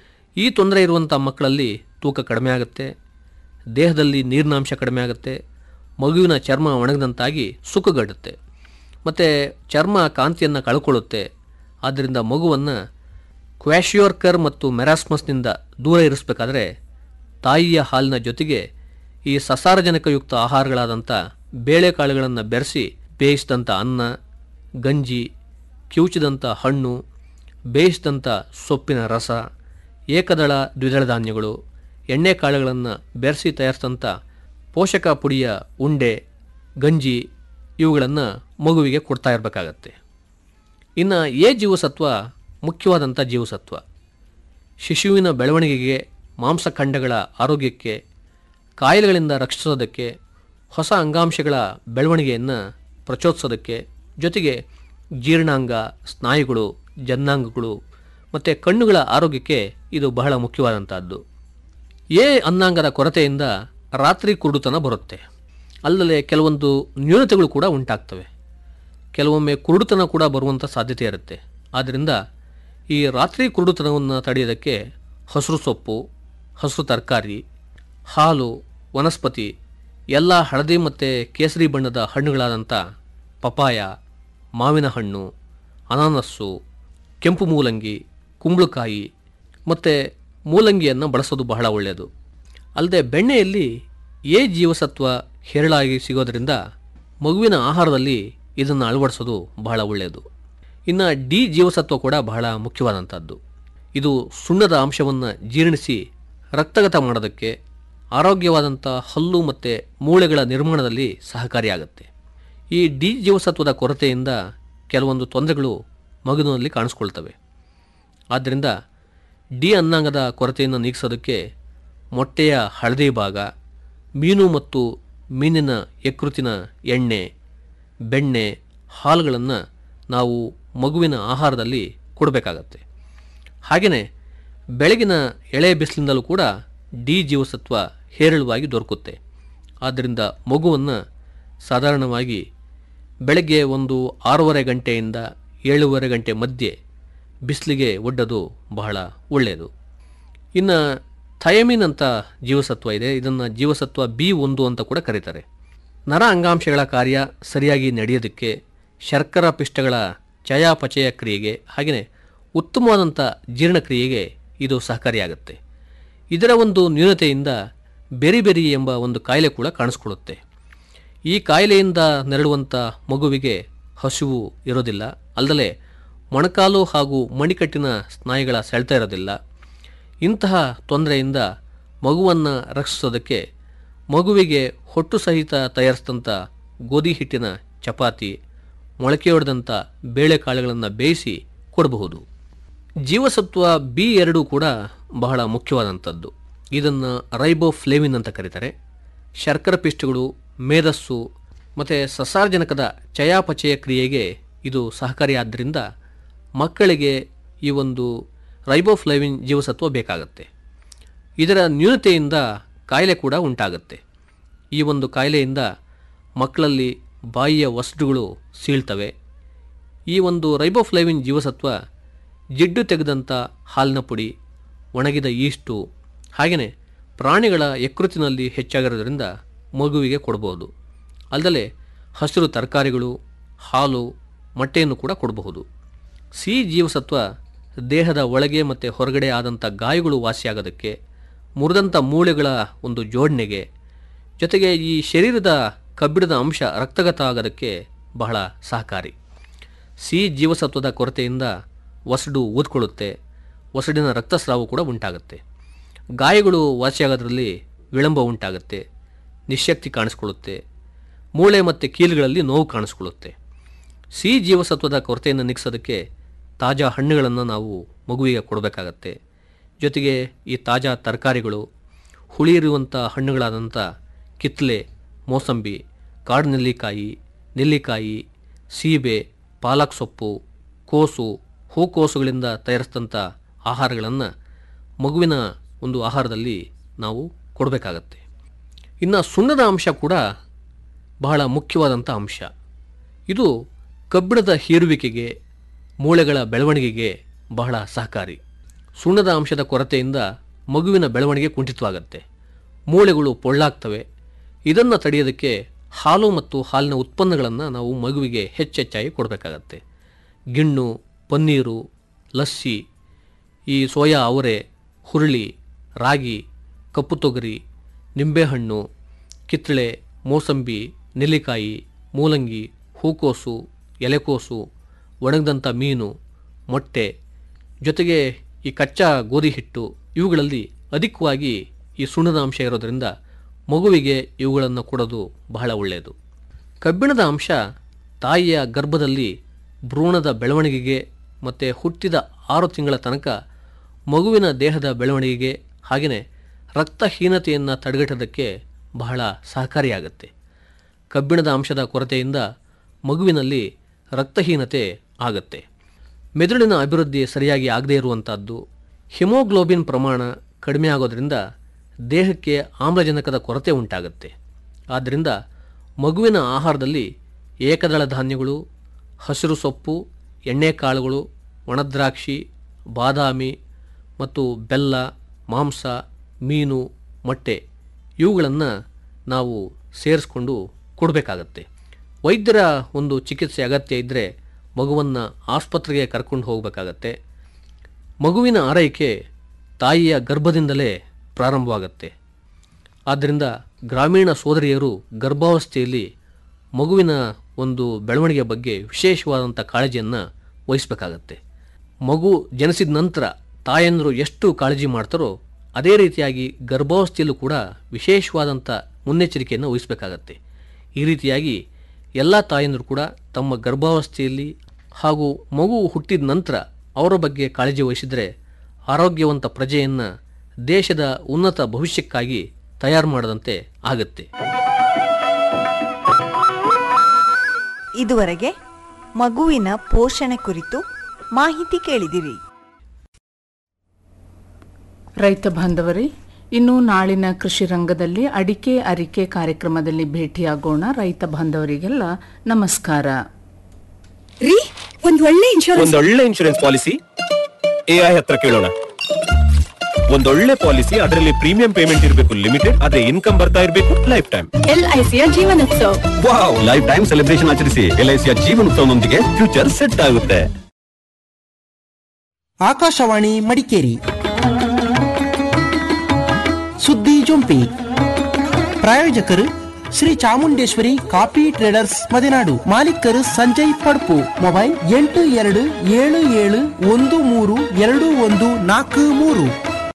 ಈ ತೊಂದರೆ ಇರುವಂಥ ಮಕ್ಕಳಲ್ಲಿ ತೂಕ ಕಡಿಮೆ ಆಗುತ್ತೆ ದೇಹದಲ್ಲಿ ನೀರಿನಾಂಶ ಕಡಿಮೆ ಆಗುತ್ತೆ ಮಗುವಿನ ಚರ್ಮ ಒಣಗದಂತಾಗಿ ಸುಕ್ಕುಗಟ್ಟುತ್ತೆ ಮತ್ತು ಚರ್ಮ ಕಾಂತಿಯನ್ನು ಕಳ್ಕೊಳ್ಳುತ್ತೆ ಆದ್ದರಿಂದ ಮಗುವನ್ನು ಕ್ವಾಶಿಯೋರ್ಕರ್ ಮತ್ತು ಮೆರಾಸ್ಮಸ್ನಿಂದ ದೂರ ಇರಿಸಬೇಕಾದ್ರೆ ತಾಯಿಯ ಹಾಲಿನ ಜೊತೆಗೆ ಈ ಸಸಾರಜನಕಯುಕ್ತ ಆಹಾರಗಳಾದಂಥ ಬೇಳೆಕಾಳುಗಳನ್ನು ಬೆರೆಸಿ ಬೇಯಿಸಿದಂಥ ಅನ್ನ ಗಂಜಿ ಕಿವುಚಿದಂಥ ಹಣ್ಣು ಬೇಯಿಸಿದಂಥ ಸೊಪ್ಪಿನ ರಸ ಏಕದಳ ದ್ವಿದಳ ಧಾನ್ಯಗಳು ಎಣ್ಣೆಕಾಳುಗಳನ್ನು ಬೆರೆಸಿ ತಯಾರಿಸಿದಂಥ ಪೋಷಕ ಪುಡಿಯ ಉಂಡೆ ಗಂಜಿ ಇವುಗಳನ್ನು ಮಗುವಿಗೆ ಕೊಡ್ತಾ ಇರಬೇಕಾಗತ್ತೆ ಇನ್ನು ಎ ಜೀವಸತ್ವ ಮುಖ್ಯವಾದಂಥ ಜೀವಸತ್ವ ಶಿಶುವಿನ ಬೆಳವಣಿಗೆಗೆ ಮಾಂಸಖಂಡಗಳ ಆರೋಗ್ಯಕ್ಕೆ ಕಾಯಿಲೆಗಳಿಂದ ರಕ್ಷಿಸೋದಕ್ಕೆ ಹೊಸ ಅಂಗಾಂಶಗಳ ಬೆಳವಣಿಗೆಯನ್ನು ಪ್ರಚೋದಿಸೋದಕ್ಕೆ ಜೊತೆಗೆ ಜೀರ್ಣಾಂಗ ಸ್ನಾಯುಗಳು ಜನ್ನಾಂಗಗಳು ಮತ್ತು ಕಣ್ಣುಗಳ ಆರೋಗ್ಯಕ್ಕೆ ಇದು ಬಹಳ ಮುಖ್ಯವಾದಂಥದ್ದು ಎ ಅನ್ನಾಂಗದ ಕೊರತೆಯಿಂದ ರಾತ್ರಿ ಕುರುಡುತನ ಬರುತ್ತೆ ಅಲ್ಲದೆ ಕೆಲವೊಂದು ನ್ಯೂನತೆಗಳು ಕೂಡ ಉಂಟಾಗ್ತವೆ ಕೆಲವೊಮ್ಮೆ ಕುರುಡುತನ ಕೂಡ ಬರುವಂಥ ಸಾಧ್ಯತೆ ಇರುತ್ತೆ ಆದ್ದರಿಂದ ಈ ರಾತ್ರಿ ಕುರುಡುತನವನ್ನು ತಡೆಯೋದಕ್ಕೆ ಹಸಿರು ಸೊಪ್ಪು ಹಸಿರು ತರಕಾರಿ ಹಾಲು ವನಸ್ಪತಿ ಎಲ್ಲ ಹಳದಿ ಮತ್ತು ಕೇಸರಿ ಬಣ್ಣದ ಹಣ್ಣುಗಳಾದಂಥ ಪಪಾಯ ಮಾವಿನ ಹಣ್ಣು ಅನಾನಸ್ಸು ಕೆಂಪು ಮೂಲಂಗಿ ಕುಂಬಳಕಾಯಿ ಮತ್ತು ಮೂಲಂಗಿಯನ್ನು ಬಳಸೋದು ಬಹಳ ಒಳ್ಳೆಯದು ಅಲ್ಲದೆ ಬೆಣ್ಣೆಯಲ್ಲಿ ಎ ಜೀವಸತ್ವ ಹೇರಳಾಗಿ ಸಿಗೋದರಿಂದ ಮಗುವಿನ ಆಹಾರದಲ್ಲಿ ಇದನ್ನು ಅಳವಡಿಸೋದು ಬಹಳ ಒಳ್ಳೆಯದು ಇನ್ನು ಡಿ ಜೀವಸತ್ವ ಕೂಡ ಬಹಳ ಮುಖ್ಯವಾದಂಥದ್ದು ಇದು ಸುಣ್ಣದ ಅಂಶವನ್ನು ಜೀರ್ಣಿಸಿ ರಕ್ತಗತ ಮಾಡೋದಕ್ಕೆ ಆರೋಗ್ಯವಾದಂಥ ಹಲ್ಲು ಮತ್ತು ಮೂಳೆಗಳ ನಿರ್ಮಾಣದಲ್ಲಿ ಸಹಕಾರಿಯಾಗುತ್ತೆ ಈ ಡಿ ಜೀವಸತ್ವದ ಕೊರತೆಯಿಂದ ಕೆಲವೊಂದು ತೊಂದರೆಗಳು ಮಗುವಿನಲ್ಲಿ ಕಾಣಿಸ್ಕೊಳ್ತವೆ ಆದ್ದರಿಂದ ಡಿ ಅನ್ನಾಂಗದ ಕೊರತೆಯನ್ನು ನೀಗಿಸೋದಕ್ಕೆ ಮೊಟ್ಟೆಯ ಹಳದಿ ಭಾಗ ಮೀನು ಮತ್ತು ಮೀನಿನ ಯಕೃತಿನ ಎಣ್ಣೆ ಬೆಣ್ಣೆ ಹಾಲುಗಳನ್ನು ನಾವು ಮಗುವಿನ ಆಹಾರದಲ್ಲಿ ಕೊಡಬೇಕಾಗತ್ತೆ ಹಾಗೆಯೇ ಬೆಳಗಿನ ಎಳೆ ಬಿಸಿಲಿಂದಲೂ ಕೂಡ ಡಿ ಜೀವಸತ್ವ ಹೇರಳವಾಗಿ ದೊರಕುತ್ತೆ ಆದ್ದರಿಂದ ಮಗುವನ್ನು ಸಾಧಾರಣವಾಗಿ ಬೆಳಗ್ಗೆ ಒಂದು ಆರೂವರೆ ಗಂಟೆಯಿಂದ ಏಳೂವರೆ ಗಂಟೆ ಮಧ್ಯೆ ಬಿಸಿಲಿಗೆ ಒಡ್ಡೋದು ಬಹಳ ಒಳ್ಳೆಯದು ಇನ್ನು ಥಯಮಿನ್ ಅಂತ ಜೀವಸತ್ವ ಇದೆ ಇದನ್ನು ಜೀವಸತ್ವ ಬಿ ಒಂದು ಅಂತ ಕೂಡ ಕರೀತಾರೆ ನರ ಅಂಗಾಂಶಗಳ ಕಾರ್ಯ ಸರಿಯಾಗಿ ನಡೆಯೋದಕ್ಕೆ ಶರ್ಕರ ಪಿಷ್ಟಗಳ ಚಯಾಪಚಯ ಕ್ರಿಯೆಗೆ ಹಾಗೆಯೇ ಉತ್ತಮವಾದಂಥ ಜೀರ್ಣಕ್ರಿಯೆಗೆ ಇದು ಸಹಕಾರಿಯಾಗುತ್ತೆ ಇದರ ಒಂದು ನ್ಯೂನತೆಯಿಂದ ಬೆರಿಬೆರಿ ಎಂಬ ಒಂದು ಕಾಯಿಲೆ ಕೂಡ ಕಾಣಿಸ್ಕೊಳ್ಳುತ್ತೆ ಈ ಕಾಯಿಲೆಯಿಂದ ನೆರಳುವಂಥ ಮಗುವಿಗೆ ಹಸಿವು ಇರೋದಿಲ್ಲ ಅಲ್ಲದೆ ಮೊಣಕಾಲು ಹಾಗೂ ಮಣಿಕಟ್ಟಿನ ಸ್ನಾಯುಗಳ ಸೆಳೆತ ಇರೋದಿಲ್ಲ ಇಂತಹ ತೊಂದರೆಯಿಂದ ಮಗುವನ್ನು ರಕ್ಷಿಸೋದಕ್ಕೆ ಮಗುವಿಗೆ ಹೊಟ್ಟು ಸಹಿತ ತಯಾರಿಸಿದಂಥ ಗೋಧಿ ಹಿಟ್ಟಿನ ಚಪಾತಿ ಮೊಳಕೆ ಹೊಡೆದಂಥ ಬೇಳೆಕಾಳುಗಳನ್ನು ಬೇಯಿಸಿ ಕೊಡಬಹುದು ಜೀವಸತ್ವ ಬಿ ಎರಡು ಕೂಡ ಬಹಳ ಮುಖ್ಯವಾದಂಥದ್ದು ಇದನ್ನು ರೈಬೋಫ್ಲೇವಿನ್ ಅಂತ ಕರೀತಾರೆ ಶರ್ಕರ ಪಿಷ್ಟಗಳು ಮೇಧಸ್ಸು ಮತ್ತು ಸಸಾರ್ಜನಕದ ಚಯಾಪಚಯ ಕ್ರಿಯೆಗೆ ಇದು ಸಹಕಾರಿಯಾದ್ದರಿಂದ ಮಕ್ಕಳಿಗೆ ಈ ಒಂದು ರೈಬೋಫ್ಲೇವಿನ್ ಜೀವಸತ್ವ ಬೇಕಾಗುತ್ತೆ ಇದರ ನ್ಯೂನತೆಯಿಂದ ಕಾಯಿಲೆ ಕೂಡ ಉಂಟಾಗುತ್ತೆ ಈ ಒಂದು ಕಾಯಿಲೆಯಿಂದ ಮಕ್ಕಳಲ್ಲಿ ಬಾಯಿಯ ವಸ್ಟುಗಳು ಸೀಳ್ತವೆ ಈ ಒಂದು ರೈಬೋಫ್ಲೇವಿನ್ ಜೀವಸತ್ವ ಜಿಡ್ಡು ತೆಗೆದಂಥ ಹಾಲಿನ ಪುಡಿ ಒಣಗಿದ ಈಸ್ಟು ಹಾಗೆಯೇ ಪ್ರಾಣಿಗಳ ಯಕೃತಿನಲ್ಲಿ ಹೆಚ್ಚಾಗಿರೋದ್ರಿಂದ ಮಗುವಿಗೆ ಕೊಡಬಹುದು ಅಲ್ಲದೆ ಹಸಿರು ತರಕಾರಿಗಳು ಹಾಲು ಮೊಟ್ಟೆಯನ್ನು ಕೂಡ ಕೊಡಬಹುದು ಸಿ ಜೀವಸತ್ವ ದೇಹದ ಒಳಗೆ ಮತ್ತು ಹೊರಗಡೆ ಆದಂಥ ಗಾಯಗಳು ವಾಸಿಯಾಗೋದಕ್ಕೆ ಮುರಿದಂಥ ಮೂಳೆಗಳ ಒಂದು ಜೋಡಣೆಗೆ ಜೊತೆಗೆ ಈ ಶರೀರದ ಕಬ್ಬಿಣದ ಅಂಶ ರಕ್ತಗತ ಆಗೋದಕ್ಕೆ ಬಹಳ ಸಹಕಾರಿ ಸಿ ಜೀವಸತ್ವದ ಕೊರತೆಯಿಂದ ಒಸಡು ಊದ್ಕೊಳ್ಳುತ್ತೆ ಒಸಡಿನ ರಕ್ತಸ್ರಾವ ಕೂಡ ಉಂಟಾಗುತ್ತೆ ಗಾಯಗಳು ವಾಸಿಯಾಗೋದ್ರಲ್ಲಿ ವಿಳಂಬ ಉಂಟಾಗುತ್ತೆ ನಿಶಕ್ತಿ ಕಾಣಿಸ್ಕೊಳ್ಳುತ್ತೆ ಮೂಳೆ ಮತ್ತು ಕೀಲುಗಳಲ್ಲಿ ನೋವು ಕಾಣಿಸ್ಕೊಳ್ಳುತ್ತೆ ಸಿ ಜೀವಸತ್ವದ ಕೊರತೆಯನ್ನು ನೀಗಿಸೋದಕ್ಕೆ ತಾಜಾ ಹಣ್ಣುಗಳನ್ನು ನಾವು ಮಗುವಿಗೆ ಕೊಡಬೇಕಾಗತ್ತೆ ಜೊತೆಗೆ ಈ ತಾಜಾ ತರಕಾರಿಗಳು ಹುಳಿ ಇರುವಂಥ ಹಣ್ಣುಗಳಾದಂಥ ಕಿತ್ತಲೆ ಮೋಸಂಬಿ ಕಾಡು ನೆಲ್ಲಿಕಾಯಿ ನೆಲ್ಲಿಕಾಯಿ ಸೀಬೆ ಪಾಲಕ್ ಸೊಪ್ಪು ಕೋಸು ಹೂಕೋಸುಗಳಿಂದ ತಯಾರಿಸಿದಂಥ ಆಹಾರಗಳನ್ನು ಮಗುವಿನ ಒಂದು ಆಹಾರದಲ್ಲಿ ನಾವು ಕೊಡಬೇಕಾಗತ್ತೆ ಇನ್ನು ಸುಣ್ಣದ ಅಂಶ ಕೂಡ ಬಹಳ ಮುಖ್ಯವಾದಂಥ ಅಂಶ ಇದು ಕಬ್ಬಿಣದ ಹೀರುವಿಕೆಗೆ ಮೂಳೆಗಳ ಬೆಳವಣಿಗೆಗೆ ಬಹಳ ಸಹಕಾರಿ ಸುಣ್ಣದ ಅಂಶದ ಕೊರತೆಯಿಂದ ಮಗುವಿನ ಬೆಳವಣಿಗೆ ಕುಂಠಿತವಾಗುತ್ತೆ ಮೂಳೆಗಳು ಪೊಳ್ಳಾಗ್ತವೆ ಇದನ್ನು ತಡೆಯೋದಕ್ಕೆ ಹಾಲು ಮತ್ತು ಹಾಲಿನ ಉತ್ಪನ್ನಗಳನ್ನು ನಾವು ಮಗುವಿಗೆ ಹೆಚ್ಚೆಚ್ಚಾಗಿ ಕೊಡಬೇಕಾಗತ್ತೆ ಗಿಣ್ಣು ಪನ್ನೀರು ಲಸ್ಸಿ ಈ ಸೋಯಾ ಅವರೆ ಹುರುಳಿ ರಾಗಿ ಕಪ್ಪು ತೊಗರಿ ನಿಂಬೆಹಣ್ಣು ಕಿತ್ತಳೆ ಮೋಸಂಬಿ ನೆಲ್ಲಿಕಾಯಿ ಮೂಲಂಗಿ ಹೂಕೋಸು ಎಲೆಕೋಸು ಒಣಗಿದಂಥ ಮೀನು ಮೊಟ್ಟೆ ಜೊತೆಗೆ ಈ ಕಚ್ಚಾ ಗೋಧಿ ಹಿಟ್ಟು ಇವುಗಳಲ್ಲಿ ಅಧಿಕವಾಗಿ ಈ ಸುಣ್ಣದ ಅಂಶ ಇರೋದರಿಂದ ಮಗುವಿಗೆ ಇವುಗಳನ್ನು ಕೊಡೋದು ಬಹಳ ಒಳ್ಳೆಯದು ಕಬ್ಬಿಣದ ಅಂಶ ತಾಯಿಯ ಗರ್ಭದಲ್ಲಿ ಭ್ರೂಣದ ಬೆಳವಣಿಗೆಗೆ ಮತ್ತು ಹುಟ್ಟಿದ ಆರು ತಿಂಗಳ ತನಕ ಮಗುವಿನ ದೇಹದ ಬೆಳವಣಿಗೆಗೆ ಹಾಗೆಯೇ ರಕ್ತಹೀನತೆಯನ್ನು ತಡೆಗಟ್ಟೋದಕ್ಕೆ ಬಹಳ ಸಹಕಾರಿಯಾಗುತ್ತೆ ಕಬ್ಬಿಣದ ಅಂಶದ ಕೊರತೆಯಿಂದ ಮಗುವಿನಲ್ಲಿ ರಕ್ತಹೀನತೆ ಆಗುತ್ತೆ ಮೆದುಳಿನ ಅಭಿವೃದ್ಧಿ ಸರಿಯಾಗಿ ಆಗದೇ ಇರುವಂಥದ್ದು ಹಿಮೋಗ್ಲೋಬಿನ್ ಪ್ರಮಾಣ ಕಡಿಮೆ ಆಗೋದ್ರಿಂದ ದೇಹಕ್ಕೆ ಆಮ್ಲಜನಕದ ಕೊರತೆ ಉಂಟಾಗುತ್ತೆ ಆದ್ದರಿಂದ ಮಗುವಿನ ಆಹಾರದಲ್ಲಿ ಏಕದಳ ಧಾನ್ಯಗಳು ಹಸಿರು ಸೊಪ್ಪು ಎಣ್ಣೆಕಾಳುಗಳು ಒಣದ್ರಾಕ್ಷಿ ಬಾದಾಮಿ ಮತ್ತು ಬೆಲ್ಲ ಮಾಂಸ ಮೀನು ಮೊಟ್ಟೆ ಇವುಗಳನ್ನು ನಾವು ಸೇರಿಸ್ಕೊಂಡು ಕೊಡಬೇಕಾಗತ್ತೆ ವೈದ್ಯರ ಒಂದು ಚಿಕಿತ್ಸೆ ಅಗತ್ಯ ಇದ್ದರೆ ಮಗುವನ್ನು ಆಸ್ಪತ್ರೆಗೆ ಕರ್ಕೊಂಡು ಹೋಗಬೇಕಾಗತ್ತೆ ಮಗುವಿನ ಆರೈಕೆ ತಾಯಿಯ ಗರ್ಭದಿಂದಲೇ ಪ್ರಾರಂಭವಾಗುತ್ತೆ ಆದ್ದರಿಂದ ಗ್ರಾಮೀಣ ಸೋದರಿಯರು ಗರ್ಭಾವಸ್ಥೆಯಲ್ಲಿ ಮಗುವಿನ ಒಂದು ಬೆಳವಣಿಗೆ ಬಗ್ಗೆ ವಿಶೇಷವಾದಂಥ ಕಾಳಜಿಯನ್ನು ವಹಿಸಬೇಕಾಗತ್ತೆ ಮಗು ಜನಿಸಿದ ನಂತರ ತಾಯಂದಿರು ಎಷ್ಟು ಕಾಳಜಿ ಮಾಡ್ತಾರೋ ಅದೇ ರೀತಿಯಾಗಿ ಗರ್ಭಾವಸ್ಥೆಯಲ್ಲೂ ಕೂಡ ವಿಶೇಷವಾದಂಥ ಮುನ್ನೆಚ್ಚರಿಕೆಯನ್ನು ವಹಿಸಬೇಕಾಗತ್ತೆ ಈ ರೀತಿಯಾಗಿ ಎಲ್ಲ ತಾಯಂದಿರು ಕೂಡ ತಮ್ಮ ಗರ್ಭಾವಸ್ಥೆಯಲ್ಲಿ ಹಾಗೂ ಮಗು ಹುಟ್ಟಿದ ನಂತರ ಅವರ ಬಗ್ಗೆ ಕಾಳಜಿ ವಹಿಸಿದರೆ ಆರೋಗ್ಯವಂತ ಪ್ರಜೆಯನ್ನು ದೇಶದ ಉನ್ನತ ಭವಿಷ್ಯಕ್ಕಾಗಿ ತಯಾರು ಮಾಡದಂತೆ ಆಗುತ್ತೆ ಇದುವರೆಗೆ ಮಗುವಿನ ಪೋಷಣೆ ಕುರಿತು ಮಾಹಿತಿ ಕೇಳಿದಿರಿ ರೈತ ಬಾಂಧವರೇ ಇನ್ನು ನಾಳಿನ ಕೃಷಿ ರಂಗದಲ್ಲಿ ಅಡಿಕೆ ಅರಿಕೆ ಕಾರ್ಯಕ್ರಮದಲ್ಲಿ ಭೇಟಿಯಾಗೋಣ ರೈತ ಬಾಂಧವರಿಗೆಲ್ಲ ನಮಸ್ಕಾರ ರೀ ಒಂದ್ ಒಳ್ಳೆ ಇನ್ಶೂರೆನ್ಸ್ ಒಂದೊಳ್ಳೆ ಇನ್ಶೂರೆನ್ಸ್ ಪಾಲಿಸಿ ಎಐ ಹತ್ರ ಕೇಳೋಣ ಒಂದೊಳ್ಳೆ ಪಾಲಿಸಿ ಅದರಲ್ಲಿ ಪ್ರೀಮಿಯಂ ಪೇಮೆಂಟ್ ಇರಬೇಕು ಲಿಮಿಟೆಡ್ ಅದೇ ಇನ್ಕಮ್ ಬರ್ತಾ ಇರಬೇಕು ಲೈಫ್ ಟೈಮ್ ಎಲ್ ಐ ಸಿಯ ಜೀವನೋತ್ಸವ ವಾವ್ ಲೈಫ್ ಟೈಮ್ ಸೆಲೆಬ್ರೇಷನ್ ಆಚರಿಸಿ ಎಲ್ಐಸಿಯ ಜೀವನೋತ್ಸವದೊಂದಿಗೆ ಫ್ಯೂಚರ್ ಸೆಟ್ ಆಗುತ್ತೆ ಆಕಾಶವಾಣಿ ಮಡಿಕೇರಿ ಸುದ್ದಿ ಜೊಂಪಿ ಪ್ರಾಯೋಜಕರು ಶ್ರೀ ಚಾಮುಂಡೇಶ್ವರಿ ಕಾಫಿ ಟ್ರೇಡರ್ಸ್ ಮದೆನಾಡು ಮಾಲೀಕರು ಸಂಜಯ್ ಪಡ್ಪು ಮೊಬೈಲ್ ಎಂಟು ಎರಡು ಏಳು ಏಳು ಒಂದು ಮೂರು ಎರಡು ಒಂದು ನಾಲ್ಕು ಮೂರು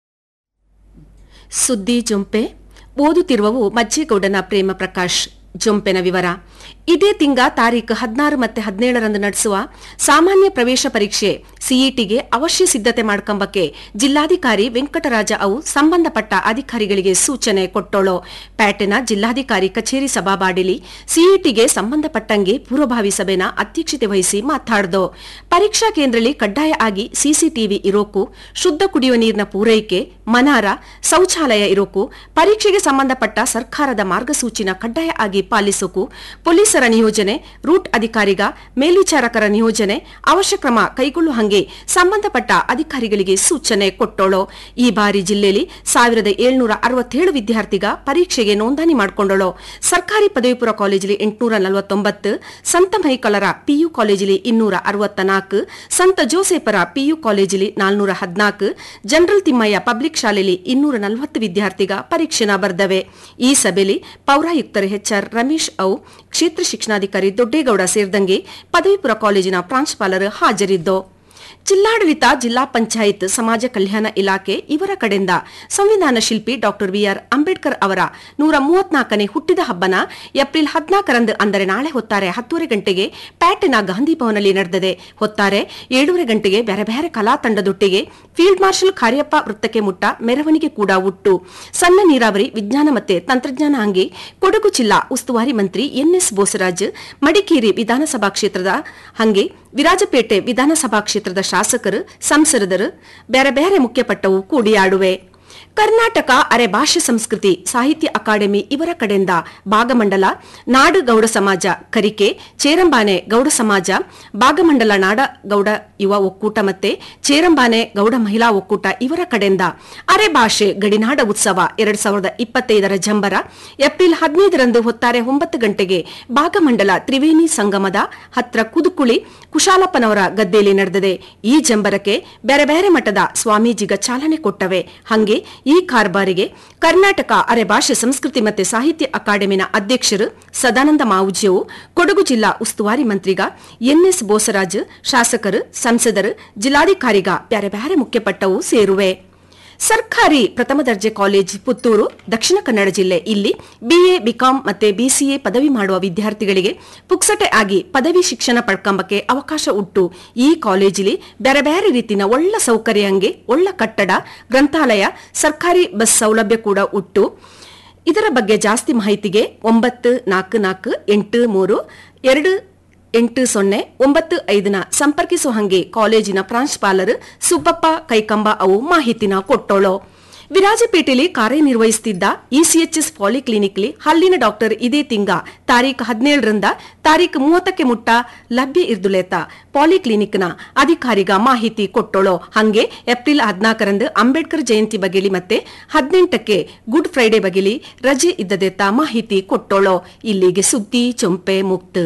ಸುದ್ದಿ ಜೊಂಪೆ ಓದುತ್ತಿರುವವು ಮಜ್ಜೇಗೌಡನ ಪ್ರೇಮ ಪ್ರಕಾಶ್ ಜೊಂಪೆನ ವಿವರ ಇದೇ ತಿಂಗ ತಾರೀಖು ಹದಿನಾರು ಮತ್ತೆ ಹದಿನೇಳರಂದು ನಡೆಸುವ ಸಾಮಾನ್ಯ ಪ್ರವೇಶ ಪರೀಕ್ಷೆ ಸಿಇಟಿಗೆ ಅವಶ್ಯ ಸಿದ್ಧತೆ ಮಾಡ್ಕೊಂಬಕ್ಕೆ ಜಿಲ್ಲಾಧಿಕಾರಿ ವೆಂಕಟರಾಜ ಅವು ಸಂಬಂಧಪಟ್ಟ ಅಧಿಕಾರಿಗಳಿಗೆ ಸೂಚನೆ ಕೊಟ್ಟೋಳು ಪ್ಯಾಟೆನ ಜಿಲ್ಲಾಧಿಕಾರಿ ಕಚೇರಿ ಸಭಾಬಾಡಿಲಿ ಸಿಇಟಿಗೆ ಸಂಬಂಧಪಟ್ಟಂಗೆ ಪೂರ್ವಭಾವಿ ಸಭೆನ ಅಧ್ಯಕ್ಷತೆ ವಹಿಸಿ ಮಾತಾಡ್ದು ಪರೀಕ್ಷಾ ಕೇಂದ್ರದಲ್ಲಿ ಕಡ್ಡಾಯ ಆಗಿ ಸಿಸಿಟಿವಿ ಇರೋಕು ಶುದ್ಧ ಕುಡಿಯುವ ನೀರಿನ ಪೂರೈಕೆ ಮನಾರ ಶೌಚಾಲಯ ಇರೋಕು ಪರೀಕ್ಷೆಗೆ ಸಂಬಂಧಪಟ್ಟ ಸರ್ಕಾರದ ಮಾರ್ಗಸೂಚಿನ ಕಡ್ಡಾಯ ಆಗಿ ಪಾಲಿಸೋಕು ಪೊಲೀಸರ ನಿಯೋಜನೆ ರೂಟ್ ಅಧಿಕಾರಿಗ ಮೇಲ್ವಿಚಾರಕರ ನಿಯೋಜನೆ ಅವಶ್ಯ ಕ್ರಮ ಕೈಗೊಳ್ಳುವ ಹಂಗೆ ಸಂಬಂಧಪಟ್ಟ ಅಧಿಕಾರಿಗಳಿಗೆ ಸೂಚನೆ ಕೊಟ್ಟೋಳು ಈ ಬಾರಿ ಜಿಲ್ಲೆಯಲ್ಲಿ ಸಾವಿರದ ಏಳ್ನೂರ ಅರವತ್ತೇಳು ವಿದ್ಯಾರ್ಥಿಗ ಪರೀಕ್ಷೆಗೆ ನೋಂದಣಿ ಮಾಡಿಕೊಂಡಳು ಸರ್ಕಾರಿ ಪದವಿ ಪೂರ್ವ ಕಾಲೇಜಲ್ಲಿ ಎಂಟುನೂರ ನಲವತ್ತೊಂಬತ್ತು ಸಂತ ಮೈಕಲರ ಪಿಯು ಕಾಲೇಜಲ್ಲಿ ಇನ್ನೂರ ಅರವತ್ತ ನಾಲ್ಕು ಸಂತ ಜೋಸೆಫರ ಪಿಯು ಕಾಲೇಜಲ್ಲಿ ನಾಲ್ನೂರ ಹದಿನಾಲ್ಕು ಜನರಲ್ ತಿಮ್ಮಯ್ಯ ಪಬ್ಲಿಕ್ ಶಾಲೆಯಲ್ಲಿ ಇನ್ನೂರ ನಲವತ್ತು ವಿದ್ಯಾರ್ಥಿಗ ಪರೀಕ್ಷೆನ ಬರ್ದವೆ ಈ ಸಭೆಯಲ್ಲಿ ಪೌರಾಯುಕ್ತರು ಎಚ್ಆರ್ ರಮೇಶ್ ಔ ಕ್ಷೇತ್ರ ಶಿಕ್ಷಣಾಧಿಕಾರಿ ದೊಡ್ಡೇಗೌಡ ಸೇರಿದಂಗೆ ಪದವಿಪುರ ಕಾಲೇಜಿನ ಪ್ರಾಂಶುಪಾಲರು ಹಾಜರಿದ್ದು ಜಿಲ್ಲಾಡಳಿತ ಜಿಲ್ಲಾ ಪಂಚಾಯತ್ ಸಮಾಜ ಕಲ್ಯಾಣ ಇಲಾಖೆ ಇವರ ಕಡೆಯಿಂದ ಸಂವಿಧಾನ ಶಿಲ್ಪಿ ಡಾಕ್ಟರ್ ಬಿಆರ್ ಅಂಬೇಡ್ಕರ್ ಅವರ ನೂರ ಮೂವತ್ನಾಲ್ಕನೇ ಹುಟ್ಟಿದ ಹಬ್ಬನ ಏಪ್ರಿಲ್ ಹದಿನಾಲ್ಕರಂದು ಅಂದರೆ ನಾಳೆ ಹೊತ್ತಾರೆ ಹತ್ತೂವರೆ ಗಂಟೆಗೆ ಪ್ಯಾಟಿನ ಗಾಂಧಿ ಭವನಲ್ಲಿ ನಡೆದಿದೆ ಹೊತ್ತಾರೆ ಏಳೂವರೆ ಗಂಟೆಗೆ ಬೇರೆ ಬೇರೆ ಕಲಾ ತಂಡದೊಟ್ಟಿಗೆ ಫೀಲ್ಡ್ ಮಾರ್ಷಲ್ ಕಾರ್ಯಪ್ಪ ವೃತ್ತಕ್ಕೆ ಮುಟ್ಟ ಮೆರವಣಿಗೆ ಕೂಡ ಉಟ್ಟು ಸಣ್ಣ ನೀರಾವರಿ ವಿಜ್ಞಾನ ಮತ್ತೆ ತಂತ್ರಜ್ಞಾನ ಹಂಗೆ ಕೊಡಗು ಜಿಲ್ಲಾ ಉಸ್ತುವಾರಿ ಮಂತ್ರಿ ಎನ್ಎಸ್ ಬೋಸರಾಜ್ ಮಡಿಕೇರಿ ವಿಧಾನಸಭಾ ಕ್ಷೇತ್ರದ ಹಂಗೆ ವಿರಾಜಪೇಟೆ ವಿಧಾನಸಭಾ ಕ್ಷೇತ್ರದ ಶಾಸಕರು ಸಂಸದರು ಬೇರೆ ಬೇರೆ ಮುಖ್ಯಪಟ್ಟವು ಕೂಡಿಯಾಡುವೆ ಕರ್ನಾಟಕ ಅರೆ ಭಾಷೆ ಸಂಸ್ಕೃತಿ ಸಾಹಿತ್ಯ ಅಕಾಡೆಮಿ ಇವರ ಕಡೆಯಿಂದ ಭಾಗಮಂಡಲ ನಾಡು ಗೌಡ ಸಮಾಜ ಕರಿಕೆ ಚೇರಂಬಾನೆ ಗೌಡ ಸಮಾಜ ಭಾಗಮಂಡಲ ನಾಡ ಗೌಡ ಯುವ ಒಕ್ಕೂಟ ಮತ್ತೆ ಚೇರಂಬಾನೆ ಗೌಡ ಮಹಿಳಾ ಒಕ್ಕೂಟ ಇವರ ಕಡೆಯಿಂದ ಅರೆ ಭಾಷೆ ಗಡಿನಾಡ ಉತ್ಸವ ಎರಡ್ ಸಾವಿರದ ಇಪ್ಪತ್ತೈದರ ಜಂಬರ ಏಪ್ರಿಲ್ ಹದಿನೈದರಂದು ಹೊತ್ತಾರೆ ಒಂಬತ್ತು ಗಂಟೆಗೆ ಭಾಗಮಂಡಲ ತ್ರಿವೇಣಿ ಸಂಗಮದ ಹತ್ರ ಕುದುಕುಳಿ ಕುಶಾಲಪ್ಪನವರ ಗದ್ದೆಯಲ್ಲಿ ನಡೆದಿದೆ ಈ ಜಂಬರಕ್ಕೆ ಬೇರೆ ಬೇರೆ ಮಠದ ಸ್ವಾಮೀಜಿಗ ಚಾಲನೆ ಕೊಟ್ಟವೆ ಹಂಗೆ ಈ ಕಾರ್ಬಾರಿಗೆ ಕರ್ನಾಟಕ ಅರೆ ಭಾಷೆ ಸಂಸ್ಕೃತಿ ಮತ್ತು ಸಾಹಿತ್ಯ ಅಕಾಡೆಮಿನ ಅಧ್ಯಕ್ಷರು ಸದಾನಂದ ಮಾವುಜಿಯವು ಕೊಡಗು ಜಿಲ್ಲಾ ಉಸ್ತುವಾರಿ ಮಂತ್ರಿಗ ಎನ್ಎಸ್ ಬೋಸರಾಜ್ ಶಾಸಕರು ಸಂಸದರು ಜಿಲ್ಲಾಧಿಕಾರಿಗ ಬ್ಯಾರೆ ಬ್ಯಾರೆ ಮುಖ್ಯಪಟ್ಟವು ಸೇರುವೆ ಸರ್ಕಾರಿ ಪ್ರಥಮ ದರ್ಜೆ ಕಾಲೇಜ್ ಪುತ್ತೂರು ದಕ್ಷಿಣ ಕನ್ನಡ ಜಿಲ್ಲೆ ಇಲ್ಲಿ ಬಿಎ ಬಿಕಾಂ ಮತ್ತೆ ಬಿಸಿಎ ಪದವಿ ಮಾಡುವ ವಿದ್ಯಾರ್ಥಿಗಳಿಗೆ ಪುಕ್ಸಟೆ ಆಗಿ ಪದವಿ ಶಿಕ್ಷಣ ಪಡ್ಕೊಂಬಕ್ಕೆ ಅವಕಾಶ ಉಂಟು ಈ ಕಾಲೇಜಿಲಿ ಬೇರೆ ಬೇರೆ ರೀತಿನ ಒಳ್ಳ ಸೌಕರ್ಯ ಹಂಗೆ ಒಳ್ಳ ಕಟ್ಟಡ ಗ್ರಂಥಾಲಯ ಸರ್ಕಾರಿ ಬಸ್ ಸೌಲಭ್ಯ ಕೂಡ ಉಂಟು ಇದರ ಬಗ್ಗೆ ಜಾಸ್ತಿ ಮಾಹಿತಿಗೆ ಒಂಬತ್ತು ನಾಲ್ಕು ನಾಲ್ಕು ಎಂಟು ಮೂರು ಎರಡು ಎಂಟು ಸೊನ್ನೆ ಒಂಬತ್ತು ಐದನ ಸಂಪರ್ಕಿಸುವ ಹಂಗೆ ಕಾಲೇಜಿನ ಪ್ರಾಂಶುಪಾಲರು ಸುಬ್ಬಪ್ಪ ಕೈಕಂಬ ಅವು ಮಾಹಿತಿನ ಕೊಟ್ಟೋಳು ವಿರಾಜಪೇಟೆಯಲ್ಲಿ ಕಾರ್ಯನಿರ್ವಹಿಸುತ್ತಿದ್ದ ಇಸಿಎಚ್ಎಸ್ ಪಾಲಿಕ್ಲಿನಿಕ್ಲಿ ಹಲ್ಲಿನ ಡಾಕ್ಟರ್ ಇದೇ ತಿಂಗ ತಾರೀಖು ಹದಿನೇಳರಿಂದ ತಾರೀಖು ಮೂವತ್ತಕ್ಕೆ ಮುಟ್ಟ ಲಭ್ಯ ಇರ್ದುಲೇತ ಪಾಲಿಕ್ಲಿನಿಕ್ನ ಅಧಿಕಾರಿಗ ಮಾಹಿತಿ ಕೊಟ್ಟೋಳು ಹಂಗೆ ಏಪ್ರಿಲ್ ಹದಿನಾಲ್ಕರಂದು ಅಂಬೇಡ್ಕರ್ ಜಯಂತಿ ಬಗೆಲಿ ಮತ್ತೆ ಹದಿನೆಂಟಕ್ಕೆ ಗುಡ್ ಫ್ರೈಡೆ ಬಗೆಲಿ ರಜೆ ಇದ್ದದೆತ್ತ ಮಾಹಿತಿ ಕೊಟ್ಟೋಳು ಇಲ್ಲಿಗೆ ಸುದ್ದಿ ಚೊಂಪೆ ಮುಕ್ತ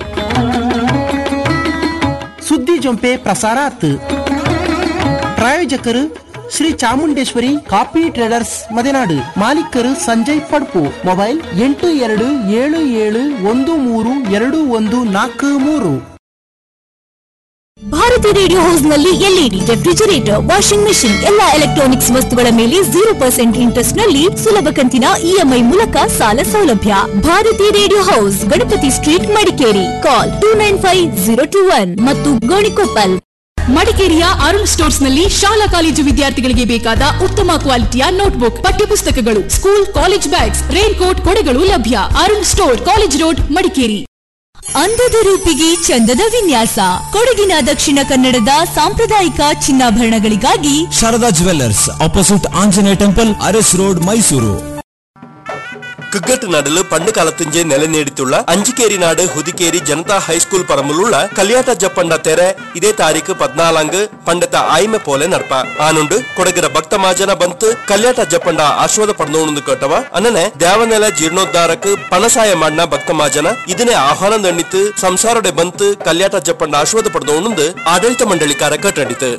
ಸುದ್ದಿ ಜೊಂಪೆ ಪ್ರಸಾರಾತ್ ಪ್ರಾಯೋಜಕರು ಶ್ರೀ ಚಾಮುಂಡೇಶ್ವರಿ ಕಾಫಿ ಟ್ರೇಡರ್ಸ್ ಮದೆನಾಡು ಮಾಲೀಕರು ಸಂಜಯ್ ಪಡ್ಪು ಮೊಬೈಲ್ ಎಂಟು ಎರಡು ಏಳು ಏಳು ಒಂದು ಮೂರು ಎರಡು ಒಂದು ನಾಲ್ಕು ಮೂರು ಭಾರತಿ ರೇಡಿಯೋ ಹೌಸ್ ನಲ್ಲಿ ಎಲ್ಇಡಿ ರೆಫ್ರಿಜರೇಟರ್ ವಾಷಿಂಗ್ ಮೆಷಿನ್ ಎಲ್ಲಾ ಎಲೆಕ್ಟ್ರಾನಿಕ್ಸ್ ವಸ್ತುಗಳ ಮೇಲೆ ಜೀರೋ ಪರ್ಸೆಂಟ್ ಇಂಟ್ರೆಸ್ಟ್ ನಲ್ಲಿ ಸುಲಭ ಕಂತಿನ ಇಎಂಐ ಮೂಲಕ ಸಾಲ ಸೌಲಭ್ಯ Bharati radio house Ganapati street Madikeri call two nine five zero two one ಮತ್ತು ಗೋಣಿಕೊಪ್ಪಲ್ ಮಡಿಕೇರಿಯ ಅರುಣ್ ಸ್ಟೋರ್ಸ್ ನಲ್ಲಿ ಶಾಲಾ ಕಾಲೇಜು ವಿದ್ಯಾರ್ಥಿಗಳಿಗೆ ಬೇಕಾದ ಉತ್ತಮ ಕ್ವಾಲಿಟಿಯ ನೋಟ್ಬುಕ್ ಪಠ್ಯಪುಸ್ತಕಗಳು school college bags rain coat ಕೊಡೆಗಳು ಲಭ್ಯ Arun store college road Madikeri ಅಂದದ ರೂಪಿಗೆ ಚಂದದ ವಿನ್ಯಾಸ ಕೊಡಗಿನ ದಕ್ಷಿಣ ಕನ್ನಡದ ಸಾಂಪ್ರದಾಯಿಕ ಚಿನ್ನಾಭರಣಗಳಿಗಾಗಿ Sharada jewellers opposite Anjaneya temple Aras road Mysuru cricket நடுல பண்டு காலத்திஞ்சே நிலை நீடித்துள்ள அஞ்சிக்கேரி நாடு ಹುದಿಕೇರಿ ಜನತಾ ಹೈಸ್ಕೂಲ್ ಪರಮುಳ್ಳ ಕಲ್ಯಾಟ ಜಪ್ಪಂಡ ತೆರೆ ಇದೇ ತಾರೀಕು ಪದ್ನಾಲಂಗ್ ಪಂಡತ ಆಯ್ಮೆ ಪೋಲೆ ನಡ್ಪ ಆನುಂಡು ಕೊಡಗಿರ ಭಕ್ತ ಮಾಜನ ಬಂತು ಕಲ್ಯಾಟ ಜಪ್ಪಂಡ ಆಶ್ವಾದ ಪಡೆದೋಣಂದು ಕೇಟವ ಅನ್ನನೆ ದೇವನೆಲ ಜೀರ್ಣೋದ್ಧಾರಕ್ಕೆ ಪಣಸಾಯ ಮಾಡಿನ ಭಕ್ತ ಮಾಜನ ಇದನ್ನೇ ಆಹ್ವಾನ ದಂಡಿತು ಸಂಸಾರಡೆ ಬಂತು ಕಲ್ಯಾಟ ಜಪ್ಪಂಡ ಆಶ್ವಾದ ಪಡೆದೋಣಂದು ಆಡಳಿತ ಮಂಡಳಿಕಾರ ಕಟ್ಟಡಿತು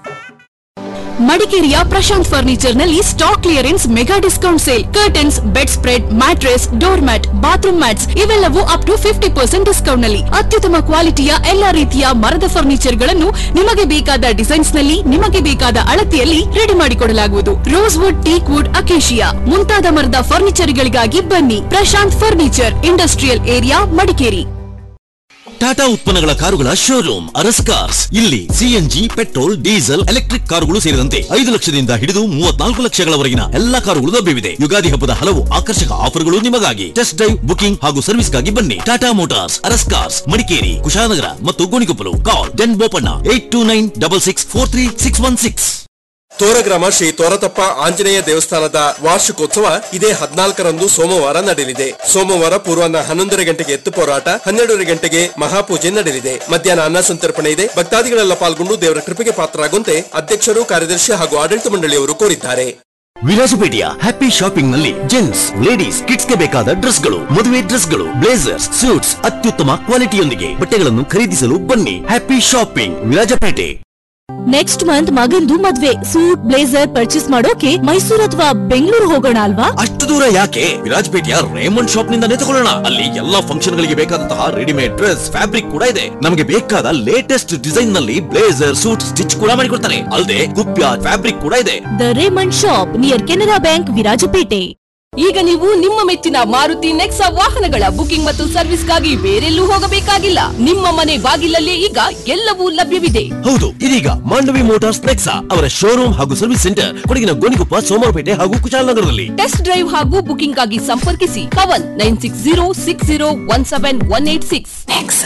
ಮಡಿಕೇರಿಯ ಪ್ರಶಾಂತ್ ಫರ್ನಿಚರ್ ನಲ್ಲಿ stock clearance mega discount sale curtains bed spread mattress door mat bathroom mats ಇವೆಲ್ಲವೂ up to fifty percent discount ನಲ್ಲಿ ಅತ್ಯುತ್ತಮ ಕ್ವಾಲಿಟಿಯ ಎಲ್ಲಾ ರೀತಿಯ ಮರದ ಫರ್ನಿಚರ್ ಗಳನ್ನು ನಿಮಗೆ ಬೇಕಾದ ಡಿಸೈನ್ಸ್ ನಲ್ಲಿ ನಿಮಗೆ ಬೇಕಾದ ಅಳತೆಯಲ್ಲಿ ರೆಡಿ ಮಾಡಿಕೊಡಲಾಗುವುದು rose wood teak wood acacia ಮುಂತಾದ ಮರದ ಫರ್ನಿಚರ್ ಗಳಿಗಾಗಿ ಬನ್ನಿ Prashanth furniture industrial area Madikeri Tata ಉತ್ಪನ್ನಗಳ ಕಾರುಗಳ ಶೋರೂಮ್ ಅರಸ್ ಕಾರ್ಸ್ ಇಲ್ಲಿ ಸಿಎನ್ಜಿ ಪೆಟ್ರೋಲ್ ಡೀಸೆಲ್ ಎಲೆಕ್ಟ್ರಿಕ್ ಕಾರುಗಳು ಸೇರಿದಂತೆ ಐದು ಲಕ್ಷದಿಂದ ಹಿಡಿದು ಮೂವತ್ನಾಲ್ಕು ಲಕ್ಷಗಳವರೆಗಿನ ಎಲ್ಲಾ ಕಾರುಗಳು ಲಭ್ಯವಿದೆ ಯುಗಾದಿ ಹಬ್ಬದ ಹಲವು ಆಕರ್ಷಕ ಆಫರ್ಗಳು ನಿಮಗಾಗಿ ಟೆಸ್ಟ್ ಡ್ರೈವ್ ಬುಕಿಂಗ್ ಹಾಗೂ ಸರ್ವಿಸ್ಗಾಗಿ ಬನ್ನಿ ಟಾಟಾ ಮೋಟಾರ್ಸ್ ಅರಸ್ ಕಾರ್ಸ್ ಮಡಿಕೇರಿ ಕುಶಾನಗರ ಮತ್ತು ಗೋಣಿಕೊಪ್ಪಲು ಕಾಲ್ ಡೆನ್ Bopanna eight two nine double six four three six one six ತೋರಗ್ರಾಮ ಶ್ರೀ ತೋರತಪ್ಪ ಆಂಜನೇಯ ದೇವಸ್ಥಾನದ ವಾರ್ಷಿಕೋತ್ಸವ ಇದೇ ಹದಿನಾಲ್ಕರಂದು ಸೋಮವಾರ ನಡೆಯಲಿದೆ ಸೋಮವಾರ ಪೂರ್ವಾಹ್ನ ಹನ್ನೊಂದರ ಗಂಟೆಗೆ ಎತ್ತು ಹೋರಾಟ ಹನ್ನೆರಡರ ಗಂಟೆಗೆ ಮಹಾಪೂಜೆ ನಡೆಯಲಿದೆ ಮಧ್ಯಾಹ್ನ ಅನ್ನ ಸಂತರ್ಪಣೆ ಇದೆ ಭಕ್ತಾದಿಗಳೆಲ್ಲ ಪಾಲ್ಗೊಂಡು ದೇವರ ಕೃಪೆಗೆ ಪಾತ್ರರಾಗುವಂತೆ ಅಧ್ಯಕ್ಷರು ಕಾರ್ಯದರ್ಶಿ ಹಾಗೂ ಆಡಳಿತ ಮಂಡಳಿಯವರು ಕೋರಿದ್ದಾರೆ ವಿರಾಜಪೇಟೆಯ ಹ್ಯಾಪಿ ಶಾಪಿಂಗ್ ನಲ್ಲಿ ಜೆಂಟ್ಸ್ ಲೇಡೀಸ್ ಕಿಡ್ಸ್ ಗೆ ಬೇಕಾದ ಡ್ರೆಸ್ಗಳು ಮದುವೆ ಡ್ರೆಸ್ಗಳು ಬ್ಲೇಸರ್ಸ್ ಸೂಟ್ಸ್ ಅತ್ಯುತ್ತಮ ಕ್ವಾಲಿಟಿಯೊಂದಿಗೆ ಬಟ್ಟೆಗಳನ್ನು ಖರೀದಿಸಲು ಬನ್ನಿ happy shopping Virajpet next month ಮಗಂದು ಮದ್ವೆ ಸೂಟ್ ಬ್ಲೇಸರ್ ಪರ್ಚೇಸ್ ಮಾಡೋಕೆ ಮೈಸೂರು ಅಥವಾ ಬೆಂಗಳೂರು ಹೋಗೋಣ ಅಲ್ವಾ ಅಷ್ಟು ದೂರ ಯಾಕೆ ವಿರಾಜಪೇಟೆಯ ರೇಮಂಡ್ ಶಾಪ್ ನಿಂದಾನೇ ತಗೊಳ್ಳೋಣ ಅಲ್ಲಿ ಎಲ್ಲಾ ಫಂಕ್ಷನ್ ಗಳಿಗೆ ಬೇಕಾದಂತಹ ರೆಡಿಮೇಡ್ ಡ್ರೆಸ್ ಫ್ಯಾಬ್ರಿಕ್ ಕೂಡ ಇದೆ ನಮಗೆ ಬೇಕಾದ ಲೇಟೆಸ್ಟ್ ಡಿಸೈನ್ ನಲ್ಲಿ ಬ್ಲೇಸರ್ ಸೂಟ್ ಸ್ಟಿಚ್ ಕೂಡ ಮಾಡಿಕೊಡ್ತಾರೆ ಅಲ್ಲದೆ ಕುಪ್ಯ ಫ್ಯಾಬ್ರಿಕ್ ಕೂಡ ಇದೆ the Raymond shop near Canara bank Virajpet ಈಗ ನೀವು ನಿಮ್ಮ ಮೆಚ್ಚಿನ ಮಾರುತಿ ನೆಕ್ಸಾ ವಾಹನಗಳ ಬುಕಿಂಗ್ ಮತ್ತು ಸರ್ವಿಸ್ಗಾಗಿ ಬೇರೆಲ್ಲೂ ಹೋಗಬೇಕಾಗಿಲ್ಲ ನಿಮ್ಮ ಮನೆ ಬಾಗಿಲಲ್ಲೇ ಈಗ ಎಲ್ಲವೂ ಲಭ್ಯವಿದೆ ಹೌದು ಇದೀಗ ಮಾಂಡವಿ ಮೋಟಾರ್ಸ್ ನೆಕ್ಸಾ ಅವರ ಶೋರೂಮ್ ಹಾಗೂ ಸರ್ವಿಸ್ ಸೆಂಟರ್ ಕೊಡಗಿನ ಗೋಣಿಕೊಪ್ಪ ಸೋಮವಾರಪೇಟೆ ಹಾಗೂ ಕುಶಾಲನಗರದಲ್ಲಿ ಟೆಸ್ಟ್ ಡ್ರೈವ್ ಹಾಗೂ ಬುಕಿಂಗ್ ಆಗಿ ಸಂಪರ್ಕಿಸಿ Pavan nine six zero six zero one seven one eight six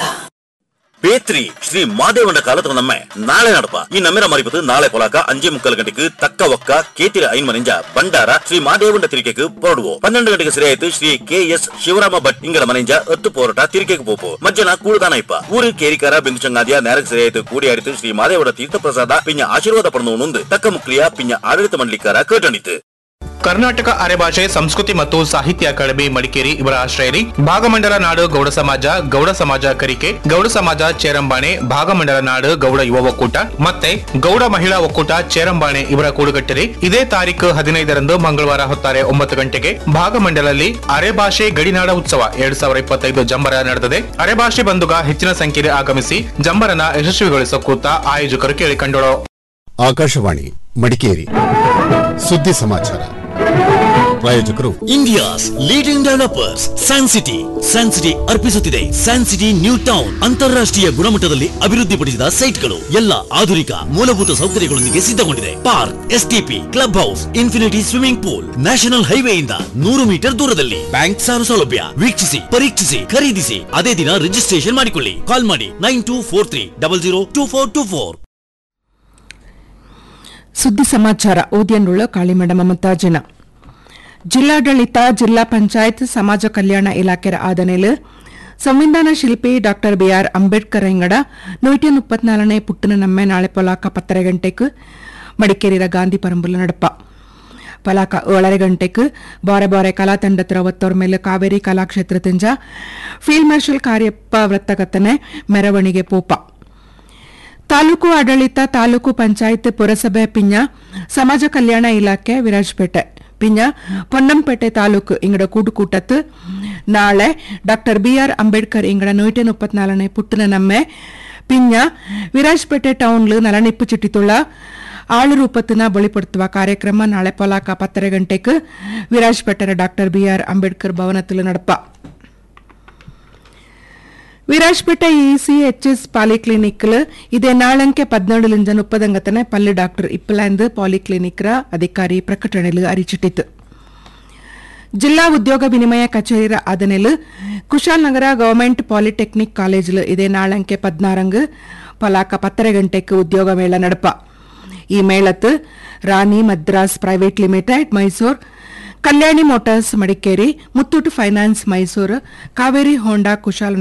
பேத்ரி ஸ்ரீ மாதேவண்ட காலத்துல நம்ம நாளை நடப்பா ಈ ನಮ್ಮೆರ ಮರಿಪದು ನಾಳೆ ಪೊಲಾಕ ಅಂಜೆ ಮುಕ್ಕಲ್ ಗಂಟೆಗೆ ತಕ್ಕ ಒಕ್ಕ ಕೇತಿರ ಐನ್ ಮನೆಂಜ ಬಂಡಾರ ಶ್ರೀ ಮಾದೇವಂಡ ತಿರಿಕೆಗೆ ಪೊರಡುವು ಪನ್ನೆಂಡು ಗಂಟೆಗೆ ಸರಿಯಾಯ್ತು ಶ್ರೀ ಕೆ ಎಸ್ ಶಿವರಾಮ ಭಟ್ ಇಂಗಲ ಮನೆಂಜ ಹತ್ತು ಪೋರಾಟ ತಿರಿಕೆಗೆ ಪೋಪು ಮಧ್ಯಾಹ್ನ ಕೂಡುದಾನ ಇಪ್ಪ ಊರು ಕೇರಿಕಾರ ಬಿಂದು ಚಂಗಾದಿಯ ನೇರಕ್ಕೆ ಸರಿಯಾಯ್ತು ಕೂಡಿ ಆಡಿತು ಶ್ರೀ ಮಾದೇವಡ ತೀರ್ಥ ಪ್ರಸಾದ ಪಿಂಜ ಆಶೀರ್ವಾದ ಪಡೆದು ತಕ್ಕ ಮುಕ್ಲಿಯ ಪಿಂಜ ಆಡಳಿತ ಮಂಡಳಿಕಾರ ಕೇಟಣಿತು ಕರ್ನಾಟಕ ಅರೆಭಾಷೆ ಸಂಸ್ಕೃತಿ ಮತ್ತು ಸಾಹಿತ್ಯ ಅಕಾಡೆಮಿ ಮಡಿಕೇರಿ ಇವರ ಆಶ್ರಯರಿ ಭಾಗಮಂಡಲ ನಾಡು ಗೌಡ ಸಮಾಜ ಗೌಡ ಸಮಾಜ ಕರಿಕೆ ಗೌಡ ಸಮಾಜ ಚೇರಂಬಾಣೆ ಭಾಗಮಂಡಲ ನಾಡು ಗೌಡ ಯುವ ಒಕ್ಕೂಟ ಮತ್ತೆ ಗೌಡ ಮಹಿಳಾ ಒಕ್ಕೂಟ ಚೇರಂಬಾಣೆ ಇವರ ಕೂಡುಗಟ್ಟರೆ ಇದೇ ತಾರೀಕು ಹದಿನೈದರಂದು ಮಂಗಳವಾರ ಹೊತ್ತಾರೆ ಒಂಬತ್ತು ಗಂಟೆಗೆ ಭಾಗಮಂಡಲಲ್ಲಿ ಅರೆಭಾಷೆ ಗಡಿನಾಡ ಉತ್ಸವ ಎರಡ್ ಸಾವಿರದ ಇಪ್ಪತ್ತೈದು ಜಂಬರ ನಡೆದಿದೆ ಅರೆಭಾಷೆ ಬಂಧುಗ ಹೆಚ್ಚಿನ ಸಂಖ್ಯೆಯಲ್ಲಿ ಆಗಮಿಸಿ ಜಂಬರನ ಯಶಸ್ವಿಗೊಳಿಸೋ ಕೂತ ಆಯೋಜಕರು ಕೇಳಿಕೊಂಡಳು ಆಕಾಶವಾಣಿ ಮಡಿಕೇರಿ ಸುದ್ದಿ ಸಮಾಚಾರ ಪ್ರಾಯೋಜಕರು India's leading developers San City San City ಅರ್ಪಿಸುತ್ತಿದೆ ಸ್ಯಾನ್ ಸಿಟಿ ನ್ಯೂ ಟೌನ್ ಅಂತಾರಾಷ್ಟ್ರೀಯ ಗುಣಮಟ್ಟದಲ್ಲಿ ಅಭಿವೃದ್ಧಿಪಡಿಸಿದ ಸೈಟ್ಗಳು ಎಲ್ಲ ಆಧುನಿಕ ಮೂಲಭೂತ ಸೌಕರ್ಯಗಳೊಂದಿಗೆ ಸಿದ್ಧಗೊಂಡಿದೆ park STP club house infinity swimming pool national ಹೈವೇಯಿಂದ ನೂರು ಮೀಟರ್ ದೂರದಲ್ಲಿ ಬ್ಯಾಂಕ್ ಸಾಲ ಸೌಲಭ್ಯ ವೀಕ್ಷಿಸಿ ಪರೀಕ್ಷಿಸಿ ಖರೀದಿಸಿ ಅದೇ ದಿನ ರಿಜಿಸ್ಟ್ರೇಷನ್ ಮಾಡಿಕೊಳ್ಳಿ ಕಾಲ್ ಮಾಡಿ nine two four three double zero two four two four ಸುದ್ದಿ ಸಮಾಚಾರ ಓದಿಯನ್ನುಳ್ಳ ಕಾಳಿಮಡ ಮಮತಾಜನ ಜಿಲ್ಲಾಡಳಿತ ಜಿಲ್ಲಾ ಪಂಚಾಯತ್ ಸಮಾಜ ಕಲ್ಯಾಣ ಇಲಾಖೆ ಆದನೆಲ್ ಸಂವಿಧಾನ ಶಿಲ್ಪಿ ಡಾಕ್ಟರ್ ಬಿಆರ್ ಅಂಬೇಡ್ಕರ್ ಎಂಗಡ ನೂറ്റി ಮುಪ್ಪತ್ನಾಲ್ಕನೇ ಪುಟ್ಟನ ನಮ್ಮೆ ನಾಳೆ ಪೊಲಾಕ ಪತ್ತರ ಗಂಟೆಗೆ ಮಡಿಕೇರಿರ ಗಾಂಧಿ ಪರಂಬುಲ ನಡಪ ಪಲಾಕ ಏಳರೆ ಗಂಟೆಗೆ ಬಾರೆ ಬಾರೆ ಕಲಾ ತಂಡತ್ರ ಒತ್ತೋರ್ ಮೇಲೆ ಕಾವೇರಿ ಕಲಾಕ್ಷೇತ್ರ ತಿಂಜ ಫೀಲ್ಡ್ ಮಾರ್ಷಲ್ ಕಾರ್ಯಪ್ಪ ವೃತ್ತಕಥನೆ ಮೆರವಣಿಗೆ ಪೋಪ ತಾಲೂಕು ಆಡಳಿತ ತಾಲೂಕು ಪಂಚಾಯತ್ ಪುರಸಭೆ ಪಿಂಜ ಸಮಾಜ ಕಲ್ಯಾಣ ಇಲಾಖೆ ವಿರಾಜಪೇಟೆ ಪಿಂಜ ಪೊನ್ನಂಪೇಟೆ ತಾಲೂಕು ಇಂಗಡ ಕೂಟುಕೂಟತ್ತು ನಾಳೆ ಡಾಕ್ಟರ್ ಬಿಆರ್ ಅಂಬೇಡ್ಕರ್ ಇಂಗಡ ನೂറ്റി ಮುಪ್ಪತ್ನಾಲ್ಕನೇ ಪುಟ್ಟನ ನಮ್ಮೆ പിഞ്ഞ വിരാജ്പേಟೆ ಟೌನ್ಲು ನಲನಿಪ್ಪು ಚಿಟ್ಟಿತುಳ್ಳ ಆಳು ರೂಪತ್ತಿನ ಬಳಿಪಡುತ್ತುವ ಕಾರ್ಯಕ್ರಮ ನಾಳೆ ಪೊಲಾಕ ಪತ್ತರೆ ಗಂಟೆಗೆ ವಿರಾಜ್ಪೇಟೆರ ಡಾಕ್ಟರ್ ಬಿಆರ್ ಅಂಬೇಡ್ಕರ್ ಭವನത്തിൽ നടപ്പ ವಿರಾಜ್ಪೇಟೆ ಇಸಿಎಚ್ಎಸ್ ಪಾಲಿಕ್ಲಿನಿಕ್ಲ್ ಇದೇ ನಾಳಂಕೆ ಪದ್ನೇಳು ಮುಪ್ಪದಂಗತನೆ ಪಲ್ಲು ಡಾಕ್ಟರ್ ಇಪ್ಪಲಾಂದ್ ಪಾಲಿಕ್ಲಿನಿಕ್ರ ಅಧಿಕಾರಿ ಪ್ರಕಟಣೆಲು ಅರಿಚಿಟ್ಟಿತು ಜಿಲ್ಲಾ ಉದ್ಯೋಗ ವಿನಿಮಯ ಕಚೇರಿರ ಆದನೆಲು ಕುಶಾಲನಗರ ಗವರ್ಮೆಂಟ್ ಪಾಲಿಟೆಕ್ನಿಕ್ ಕಾಲೇಜಿಲು ಇದೇ ನಾಳಂಕೆ ಪದ್ನಾರಂಗ್ ಪಲಾಕ ಪತ್ತರೆ ಗಂಟೆಗೆ ಉದ್ಯೋಗ ಮೇಳ ನಡಪ ಈ ಮೇಳತ್ತು Rani Madras private limited Mysore Kalyani motors Madikeri Muthoot finance Mysuru Kaveri Honda ಕುಶಾಲ